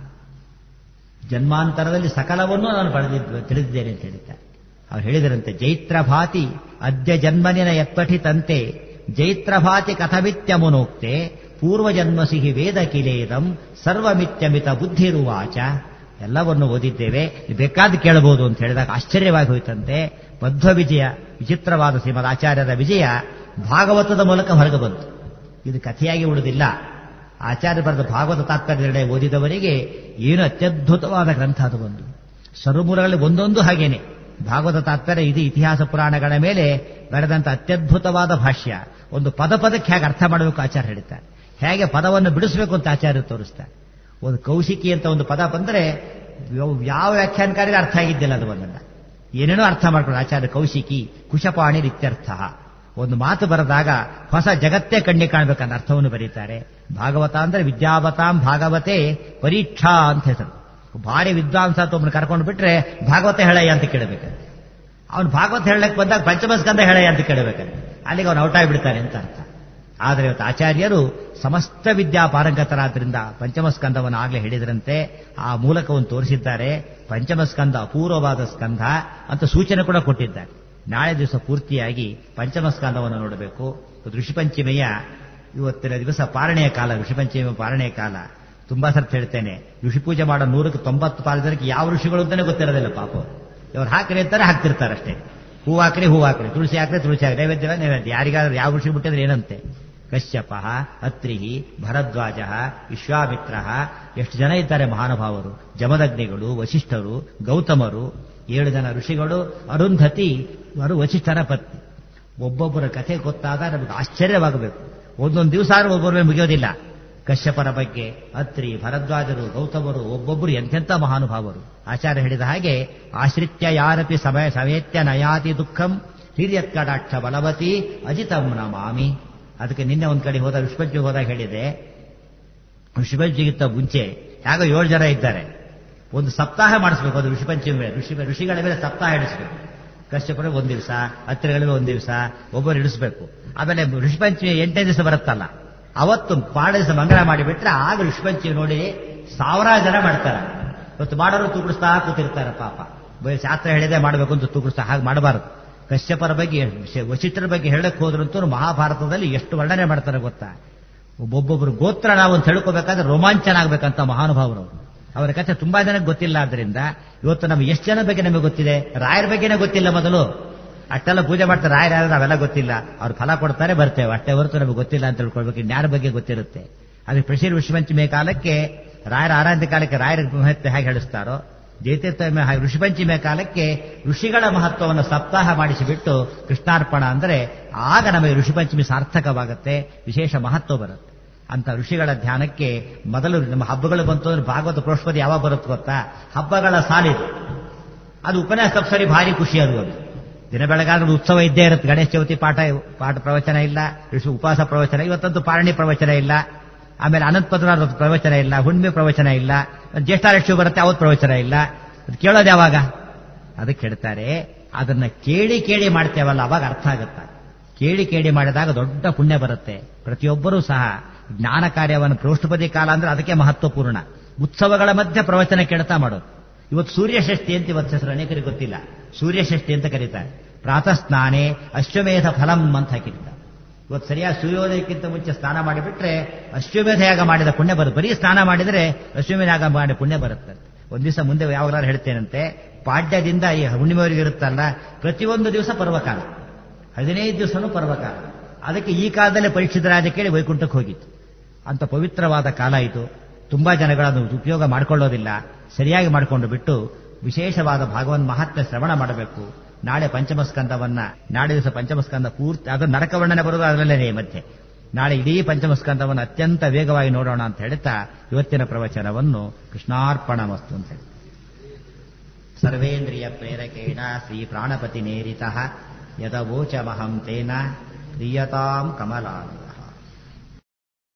ಜನ್ಮಾಂತರದಲ್ಲಿ ಸಕಲವನ್ನೂ ನಾನು ಪಡೆದಿದ್ದು ತಿಳಿದಿದ್ದೇನೆ ಅಂತ ಹೇಳಿದ್ದಾರೆ ಅವ್ರು ಹೇಳಿದರಂತೆ ಜೈತ್ರಭಾತಿ ಅದ್ಯ ಜನ್ಮನಿನ ಎತ್ಪಠಿತಂತೆ ಜೈತ್ರಭಾತಿ ಕಥಮಿತ್ಯಮುನೋಕ್ತೆ ಪೂರ್ವಜನ್ಮಸಿಹಿ ವೇದ ಕಿಲೇದಂ ಸರ್ವಮಿತ್ಯಮಿತ ಬುದ್ಧಿರುವಾಚ ಎಲ್ಲವನ್ನು ಓದಿದ್ದೇವೆ ಬೇಕಾದ ಕೇಳಬಹುದು ಅಂತ ಹೇಳಿದಾಗ ಆಶ್ಚರ್ಯವಾಗಿ ಹೋಯ್ತಂತೆ ಬದ್ಧ ವಿಜಯ ವಿಚಿತ್ರವಾದ ಶ್ರೀಮದ್ ಆಚಾರ್ಯರ ವಿಜಯ ಭಾಗವತದ ಮೂಲಕ ಹೊರಗೆ ಬಂತು ಇದು ಕಥೆಯಾಗಿ ಉಳಿದಿಲ್ಲ ಆಚಾರ್ಯ ಬರೆದ ಭಾಗವತ ತಾತ್ಪರ್ಯ ಓದಿದವರಿಗೆ ಏನು ಅತ್ಯದ್ಭುತವಾದ ಗ್ರಂಥ ಅದು ಒಂದು ಸರ್ವಮೂಲಗಳಲ್ಲಿ ಒಂದೊಂದು ಹಾಗೇನೆ ಭಾಗವತ ತಾತ್ಪರ್ಯ ಇದು ಇತಿಹಾಸ ಪುರಾಣಗಳ ಮೇಲೆ ಬರೆದಂತ ಅತ್ಯದ್ಭುತವಾದ ಭಾಷ್ಯ ಒಂದು ಪದ ಪದಕ್ಕೆ ಹೇಗೆ ಅರ್ಥ ಮಾಡಬೇಕು ಆಚಾರ್ಯ ಹೇಳ್ತಾರೆ ಹೇಗೆ ಪದವನ್ನು ಬಿಡಿಸಬೇಕು ಅಂತ ಆಚಾರ್ಯ ತೋರಿಸ್ತಾರೆ ಒಂದು ಕೌಶಿಕಿ ಅಂತ ಒಂದು ಪದ ಬಂದರೆ ಯಾವ ವ್ಯಾಖ್ಯಾನಕಾರಿಗೆ ಅರ್ಥ ಆಗಿದ್ದಿಲ್ಲ ಅದು ಒಂದನ್ನ ಏನೇನೋ ಅರ್ಥ ಮಾಡ್ಕೊಂಡು ಆಚಾರ್ಯ ಕೌಶಿಕಿ ಕುಶಪಾಣಿ ಇತ್ಯರ್ಥ ಒಂದು ಮಾತು ಬರೆದಾಗ ಹೊಸ ಜಗತ್ತೇ ಕಣ್ಣಿ ಕಾಣಬೇಕನ್ನ ಅರ್ಥವನ್ನು ಬರೀತಾರೆ ಭಾಗವತ ಅಂದ್ರೆ ವಿದ್ಯಾವತಾಂ ಭಾಗವತೆ ಪರೀಕ್ಷಾ ಅಂತ ಹೆಸರು ಭಾರಿ ವಿದ್ವಾಂಸ ಅಂತ ಒಬ್ಬನು ಕರ್ಕೊಂಡು ಬಿಟ್ರೆ ಭಾಗವತ ಹೇಳಯ್ಯ ಅಂತ ಕೇಳಬೇಕಂತೆ ಅವನು ಭಾಗವತ ಹೇಳಕ್ಕೆ ಬಂದಾಗ ಪಂಚಮಸ್ಕಂದ ಹೇಳಯ್ಯ ಅಂತ ಕೇಳಬೇಕಂತೆ ಅಲ್ಲಿಗೆ ಅವನು ಔಟ್ ಆಗಿಬಿಡ್ತಾನೆ ಅಂತ ಅರ್ಥ ಆದರೆ ಇವತ್ತು ಆಚಾರ್ಯರು ಸಮಸ್ತ ವಿದ್ಯಾ ಪಾರಂಗತರಾದ್ರಿಂದ ಪಂಚಮಸ್ಕಂದವನ್ನು ಆಗಲೇ ಹೇಳಿದ್ರಂತೆ ಆ ಮೂಲಕವನ್ನು ತೋರಿಸಿದ್ದಾರೆ ಪಂಚಮಸ್ಕಂದ ಅಪೂರ್ವವಾದ ಸ್ಕಂಧ ಅಂತ ಸೂಚನೆ ಕೂಡ ಕೊಟ್ಟಿದ್ದಾರೆ ನಾಳೆ ದಿವಸ ಪೂರ್ತಿಯಾಗಿ ಪಂಚಮಸ್ಕಂದವನ್ನು ನೋಡಬೇಕು ಋಷಿಪಂಚಮಿಯ ಇವತ್ತಿನ ದಿವಸ ಪಾರಣೆಯ ಕಾಲ ಋಷಿಪಂಚಮಿಯ ಪಾರಣೆಯ ಕಾಲ ತುಂಬಾ ಸರ್ತಿ ಹೇಳ್ತೇನೆ ಋಷಿ ಪೂಜೆ ಮಾಡೋ ನೂರಕ್ಕೆ ತೊಂಬತ್ತು ಪಾಲು ಜನಕ್ಕೆ ಯಾವ ಋಷಿಗಳು ಅಂತಾನೆ ಗೊತ್ತಿರೋದಿಲ್ಲ ಪಾಪ ಇವ್ರು ಹಾಕ್ರಿ ಅಂತಾರೆ ಹಾಕ್ತಿರ್ತಾರೆ ಅಷ್ಟೇ ಹೂ ಹಾಕ್ರಿ ಹೂ ಹಾಕ್ರಿ ತುಳಸಿ ಹಾಕ್ರಿ ತುಳಸಿ ಹಾಕ್ರಿ ನೈವೇದ್ಯ ನೈವೇದ್ಯ ಯಾರಿಗಾದ್ರೂ ಯಾವ ಋಷಿ ಬಿಟ್ಟಿದ್ರೆ ಏನಂತೆ ಕಶ್ಯಪ ಅತ್ರಿ ಭರದ್ವಾಜ ವಿಶ್ವಾಮಿತ್ರ ಎಷ್ಟು ಜನ ಇದ್ದಾರೆ ಮಹಾನುಭಾವರು ಜಮದಗ್ನಿಗಳು ವಶಿಷ್ಠರು ಗೌತಮರು ಏಳು ಜನ ಋಷಿಗಳು ಅರುಂಧತಿ ಅವರು ವಶಿಷ್ಠರ ಪತ್ನಿ ಒಬ್ಬೊಬ್ಬರ ಕಥೆ ಗೊತ್ತಾದ ನಮಗೆ ಆಶ್ಚರ್ಯವಾಗಬೇಕು ಒಂದೊಂದು ದಿವಸ ಒಬ್ಬೊಬ್ಬರ ಮುಗಿಯೋದಿಲ್ಲ ಕಶ್ಯಪರ ಬಗ್ಗೆ ಅತ್ರಿ ಭರದ್ವಾಜರು ಗೌತಮರು ಒಬ್ಬೊಬ್ಬರು ಎಂತೆಂಥ ಮಹಾನುಭಾವರು ಆಚಾರ್ಯ ಹೇಳಿದ ಹಾಗೆ ಆಶ್ರಿತ್ಯ ಯಾರಪಿ ಸಮಯ ಸಮೇತ್ಯ ನಯಾತಿ ದುಃಖಂ ಹಿರಿಯತ್ಕಟಾಕ್ಷ ಬಲವತಿ ಅಜಿತಂ ನಮಾಮಿ ಅದಕ್ಕೆ ನಿನ್ನೆ ಒಂದ್ ಕಡೆ ಹೋದ ಋಷಿಪಂಚಿ ಹೋದಾಗ ಹೇಳಿದೆ ಋಷಿಪಂಚಿಗಿಂತ ಮುಂಚೆ ಯಾಗೋ ಏಳು ಜನ ಇದ್ದಾರೆ ಒಂದು ಸಪ್ತಾಹ ಮಾಡಿಸ್ಬೇಕು ಅದು ಋಷಿಪಂಚಮಿ ಮೇಲೆ ಋಷಿ ಋಷಿಗಳ ಮೇಲೆ ಸಪ್ತಾಹ ಹಿಡಿಸ್ಬೇಕು ಕಶ್ಯಪರು ಒಂದ್ ದಿವಸ ಹತ್ತಿರಗಳಲ್ಲಿ ಒಂದ್ ದಿವಸ ಒಬ್ಬರು ಇಡಿಸ್ಬೇಕು ಆಮೇಲೆ ಋಷಿಪಂಚಮಿ ಎಂಟನೇ ದಿವಸ ಬರುತ್ತಲ್ಲ ಅವತ್ತು ಬಾಳ ದಿವಸ ಮಂಗಳ ಮಾಡಿಬಿಟ್ರೆ ಆಗ ಋಷಿಪಂಚಮಿ ನೋಡಿ ಸಾವಿರಾರು ಜನ ಮಾಡ್ತಾರೆ ಇವತ್ತು ಮಾಡೋರು ತೂಗಿಸ್ತಾ ಕೂತಿರ್ತಾರೆ ಪಾಪ ಬರೀ ಶಾಸ್ತ್ರ ಹೇಳಿದೆ ಮಾಡಬೇಕು ಅಂತ ತೂಗಿಸ್ತಾ ಹಾಗೆ ಮಾಡಬಾರದು ಕಶ್ಯಪರ ಬಗ್ಗೆ ವಶಿಷ್ಠರ ಬಗ್ಗೆ ಹೇಳಕ್ ಹೋದ್ರಂತೂ ಮಹಾಭಾರತದಲ್ಲಿ ಎಷ್ಟು ವರ್ಣನೆ ಮಾಡ್ತಾರೆ ಗೊತ್ತಾ ಒಬ್ಬೊಬ್ಬರು ಗೋತ್ರ ನಾವು ಅಂತ ಹೇಳ್ಕೋಬೇಕಾದ್ರೆ ರೋಮಾಂಚನ ಆಗ್ಬೇಕಂತ ಮಹಾನುಭಾವರು ಅವರ ಕಥೆ ತುಂಬಾ ಜನಕ್ಕೆ ಗೊತ್ತಿಲ್ಲ ಆದ್ರಿಂದ ಇವತ್ತು ನಮ್ಗೆ ಎಷ್ಟು ಜನ ಬಗ್ಗೆ ನಮಗೆ ಗೊತ್ತಿದೆ ರಾಯರ ಬಗ್ಗೆನೇ ಗೊತ್ತಿಲ್ಲ ಮೊದಲು ಅಷ್ಟೆಲ್ಲ ಪೂಜೆ ಮಾಡ್ತಾರೆ ರಾಯರ ಯಾರು ನಾವೆಲ್ಲ ಗೊತ್ತಿಲ್ಲ ಅವ್ರು ಫಲ ಕೊಡ್ತಾರೆ ಬರ್ತೇವೆ ಅಷ್ಟೇ ಹೊರತು ನಮಗೆ ಗೊತ್ತಿಲ್ಲ ಅಂತ ತಿಳ್ಕೊಳ್ಬೇಕು ಇನ್ಯಾರ ಬಗ್ಗೆ ಗೊತ್ತಿರುತ್ತೆ ಅದಕ್ಕೆ ಪ್ರಸಿದ್ಧ ವಿಶ್ವಪಂಚಮಿ ಕಾಲಕ್ಕೆ ರಾಯರ ಆರಾಧ್ಯ ಕಾಲಕ್ಕೆ ರಾಯರ ಮಹತ್ವ ಹೇಗೆ ಹೇಳಿಸ್ತಾರೋ ಜಯತೀರ್ಥ ಋಷಿಪಂಚಮಿಯ ಕಾಲಕ್ಕೆ ಋಷಿಗಳ ಮಹತ್ವವನ್ನು ಸಪ್ತಾಹ ಮಾಡಿಸಿಬಿಟ್ಟು ಕೃಷ್ಣಾರ್ಪಣ ಅಂದರೆ ಆಗ ನಮಗೆ ಋಷಿಪಂಚಮಿ ಸಾರ್ಥಕವಾಗುತ್ತೆ ವಿಶೇಷ ಮಹತ್ವ ಬರುತ್ತೆ ಅಂತ ಋಷಿಗಳ ಧ್ಯಾನಕ್ಕೆ ಮೊದಲು ನಮ್ಮ ಹಬ್ಬಗಳು ಬಂತು ಅಂದ್ರೆ ಭಾಗವತ ಪ್ರೋಷ್ಪದಿ ಯಾವಾಗ ಬರುತ್ತೆ ಗೊತ್ತಾ ಹಬ್ಬಗಳ ಸಾಲಿದು ಅದು ಉಪನ್ಯಾಸ ತಪ್ಸರಿ ಭಾರಿ ಖುಷಿ ಅದು ಅದು ದಿನ ಬೆಳಗಾದ್ರೆ ಉತ್ಸವ ಇದ್ದೇ ಇರುತ್ತೆ ಗಣೇಶ ಚೌತಿ ಪಾಠ ಪಾಠ ಪ್ರವಚನ ಇಲ್ಲ ಋಷಿ ಉಪವಾಸ ಪ್ರವಚನ ಇವತ್ತಂತೂ ಪಾರಣಿ ಪ್ರವಚನ ಇಲ್ಲ ಆಮೇಲೆ ಅನಂತ ಪದ್ಮನಾಭ ಪ್ರವಚನ ಇಲ್ಲ ಹುಣ್ಮೆ ಪ್ರವಚನ ಇಲ್ಲ ಜ್ಯೇಷ್ಠಾರಕ್ಷು ಬರುತ್ತೆ ಅವತ್ತು ಪ್ರವಚನ ಇಲ್ಲ ಅದು ಕೇಳೋದು ಯಾವಾಗ ಅದಕ್ಕೆ ಹೇಳ್ತಾರೆ ಅದನ್ನ ಕೇಳಿ ಕೇಳಿ ಮಾಡ್ತೇವಲ್ಲ ಅವಾಗ ಅರ್ಥ ಆಗುತ್ತೆ ಕೇಳಿ ಕೇಳಿ ಮಾಡಿದಾಗ ದೊಡ್ಡ ಪುಣ್ಯ ಬರುತ್ತೆ ಪ್ರತಿಯೊಬ್ಬರೂ ಸಹ ಜ್ಞಾನ ಕಾರ್ಯವನ್ನು ಪ್ರೋಷ್ಠಪದಿ ಕಾಲ ಅಂದ್ರೆ ಅದಕ್ಕೆ ಮಹತ್ವಪೂರ್ಣ ಉತ್ಸವಗಳ ಮಧ್ಯೆ ಪ್ರವಚನ ಕೇಳ್ತಾ ಮಾಡೋದು ಇವತ್ತು ಸೂರ್ಯಷಷ್ಠಿ ಅಂತ ಇವತ್ತು ಹೆಸರು ಅನೇಕರಿಗೆ ಗೊತ್ತಿಲ್ಲ ಸೂರ್ಯಷಷ್ಠಿ ಅಂತ ಕರೀತಾರೆ ಪ್ರಾತಃ ಸ್ನಾನೆ ಅಶ್ವಮೇಧ ಫಲಂ ಅಂತ ಹಾಕಿರ್ತಾರೆ ಇವತ್ತು ಸರಿಯಾಗಿ ಸೂರ್ಯೋದಯಕ್ಕಿಂತ ಮುಂಚೆ ಸ್ನಾನ ಮಾಡಿಬಿಟ್ರೆ ಅಶ್ವಮೇಧ ಯಾಗ ಮಾಡಿದ ಪುಣ್ಯ ಬರುತ್ತೆ ಬರೀ ಸ್ನಾನ ಮಾಡಿದರೆ ಅಶ್ವಮೇಧ ಯಾಗ ಮಾಡಿ ಪುಣ್ಯ ಬರುತ್ತೆ ಒಂದ್ ದಿವಸ ಮುಂದೆ ಯಾವಾಗಲಾರು ಹೇಳ್ತೇನಂತೆ ಪಾಡ್ಯದಿಂದ ಈ ಹುಣ್ಣಿಮೆವರೆಗೆ ಇರುತ್ತಲ್ಲ ಪ್ರತಿಯೊಂದು ದಿವಸ ಪರ್ವಕಾಲ ಹದಿನೈದು ದಿವಸನೂ ಪರ್ವಕಾಲ ಅದಕ್ಕೆ ಈ ಕಾಲದಲ್ಲೇ ಪರೀಕ್ಷಿತ ರಾಜ ಕೇಳಿ ವೈಕುಂಠಕ್ಕೆ ಹೋಗಿತ್ತು ಅಂತ ಪವಿತ್ರವಾದ ಕಾಲ ಇದು ತುಂಬಾ ಜನಗಳನ್ನು ಉಪಯೋಗ ಮಾಡಿಕೊಳ್ಳೋದಿಲ್ಲ ಸರಿಯಾಗಿ ಮಾಡಿಕೊಂಡು ಬಿಟ್ಟು ವಿಶೇಷವಾದ ಭಾಗವನ್ ಮಹಾತ್ಮ ಶ್ರವಣ ಮಾಡಬೇಕು ನಾಳೆ ಪಂಚಮಸ್ಕಂದವನ್ನ ನಾಳೆ ದಿವಸ ಪಂಚಮಸ್ಕಂದ ಪೂರ್ತಿ ಅದು ನರಕ ವರ್ಣನೆ ಬರೋದು ಅದರಲ್ಲೇ ಮಧ್ಯೆ ನಾಳೆ ಇಡೀ ಪಂಚಮಸ್ಕಂದವನ್ನು ಅತ್ಯಂತ ವೇಗವಾಗಿ ನೋಡೋಣ ಅಂತ ಹೇಳ್ತಾ ಇವತ್ತಿನ ಪ್ರವಚನವನ್ನು ಕೃಷ್ಣಾರ್ಪಣ ವಸ್ತು ಅಂತ ಹೇಳಿ ಸರ್ವೇಂದ್ರಿಯ ಪ್ರೇರಕೇಣ ಶ್ರೀ ಪ್ರಾಣಪತಿ ನೇರಿತ ಯದವೋಚಮಹಂ ತೇನ ಪ್ರಿಯತಾಂ ಕಮಲಾನಿ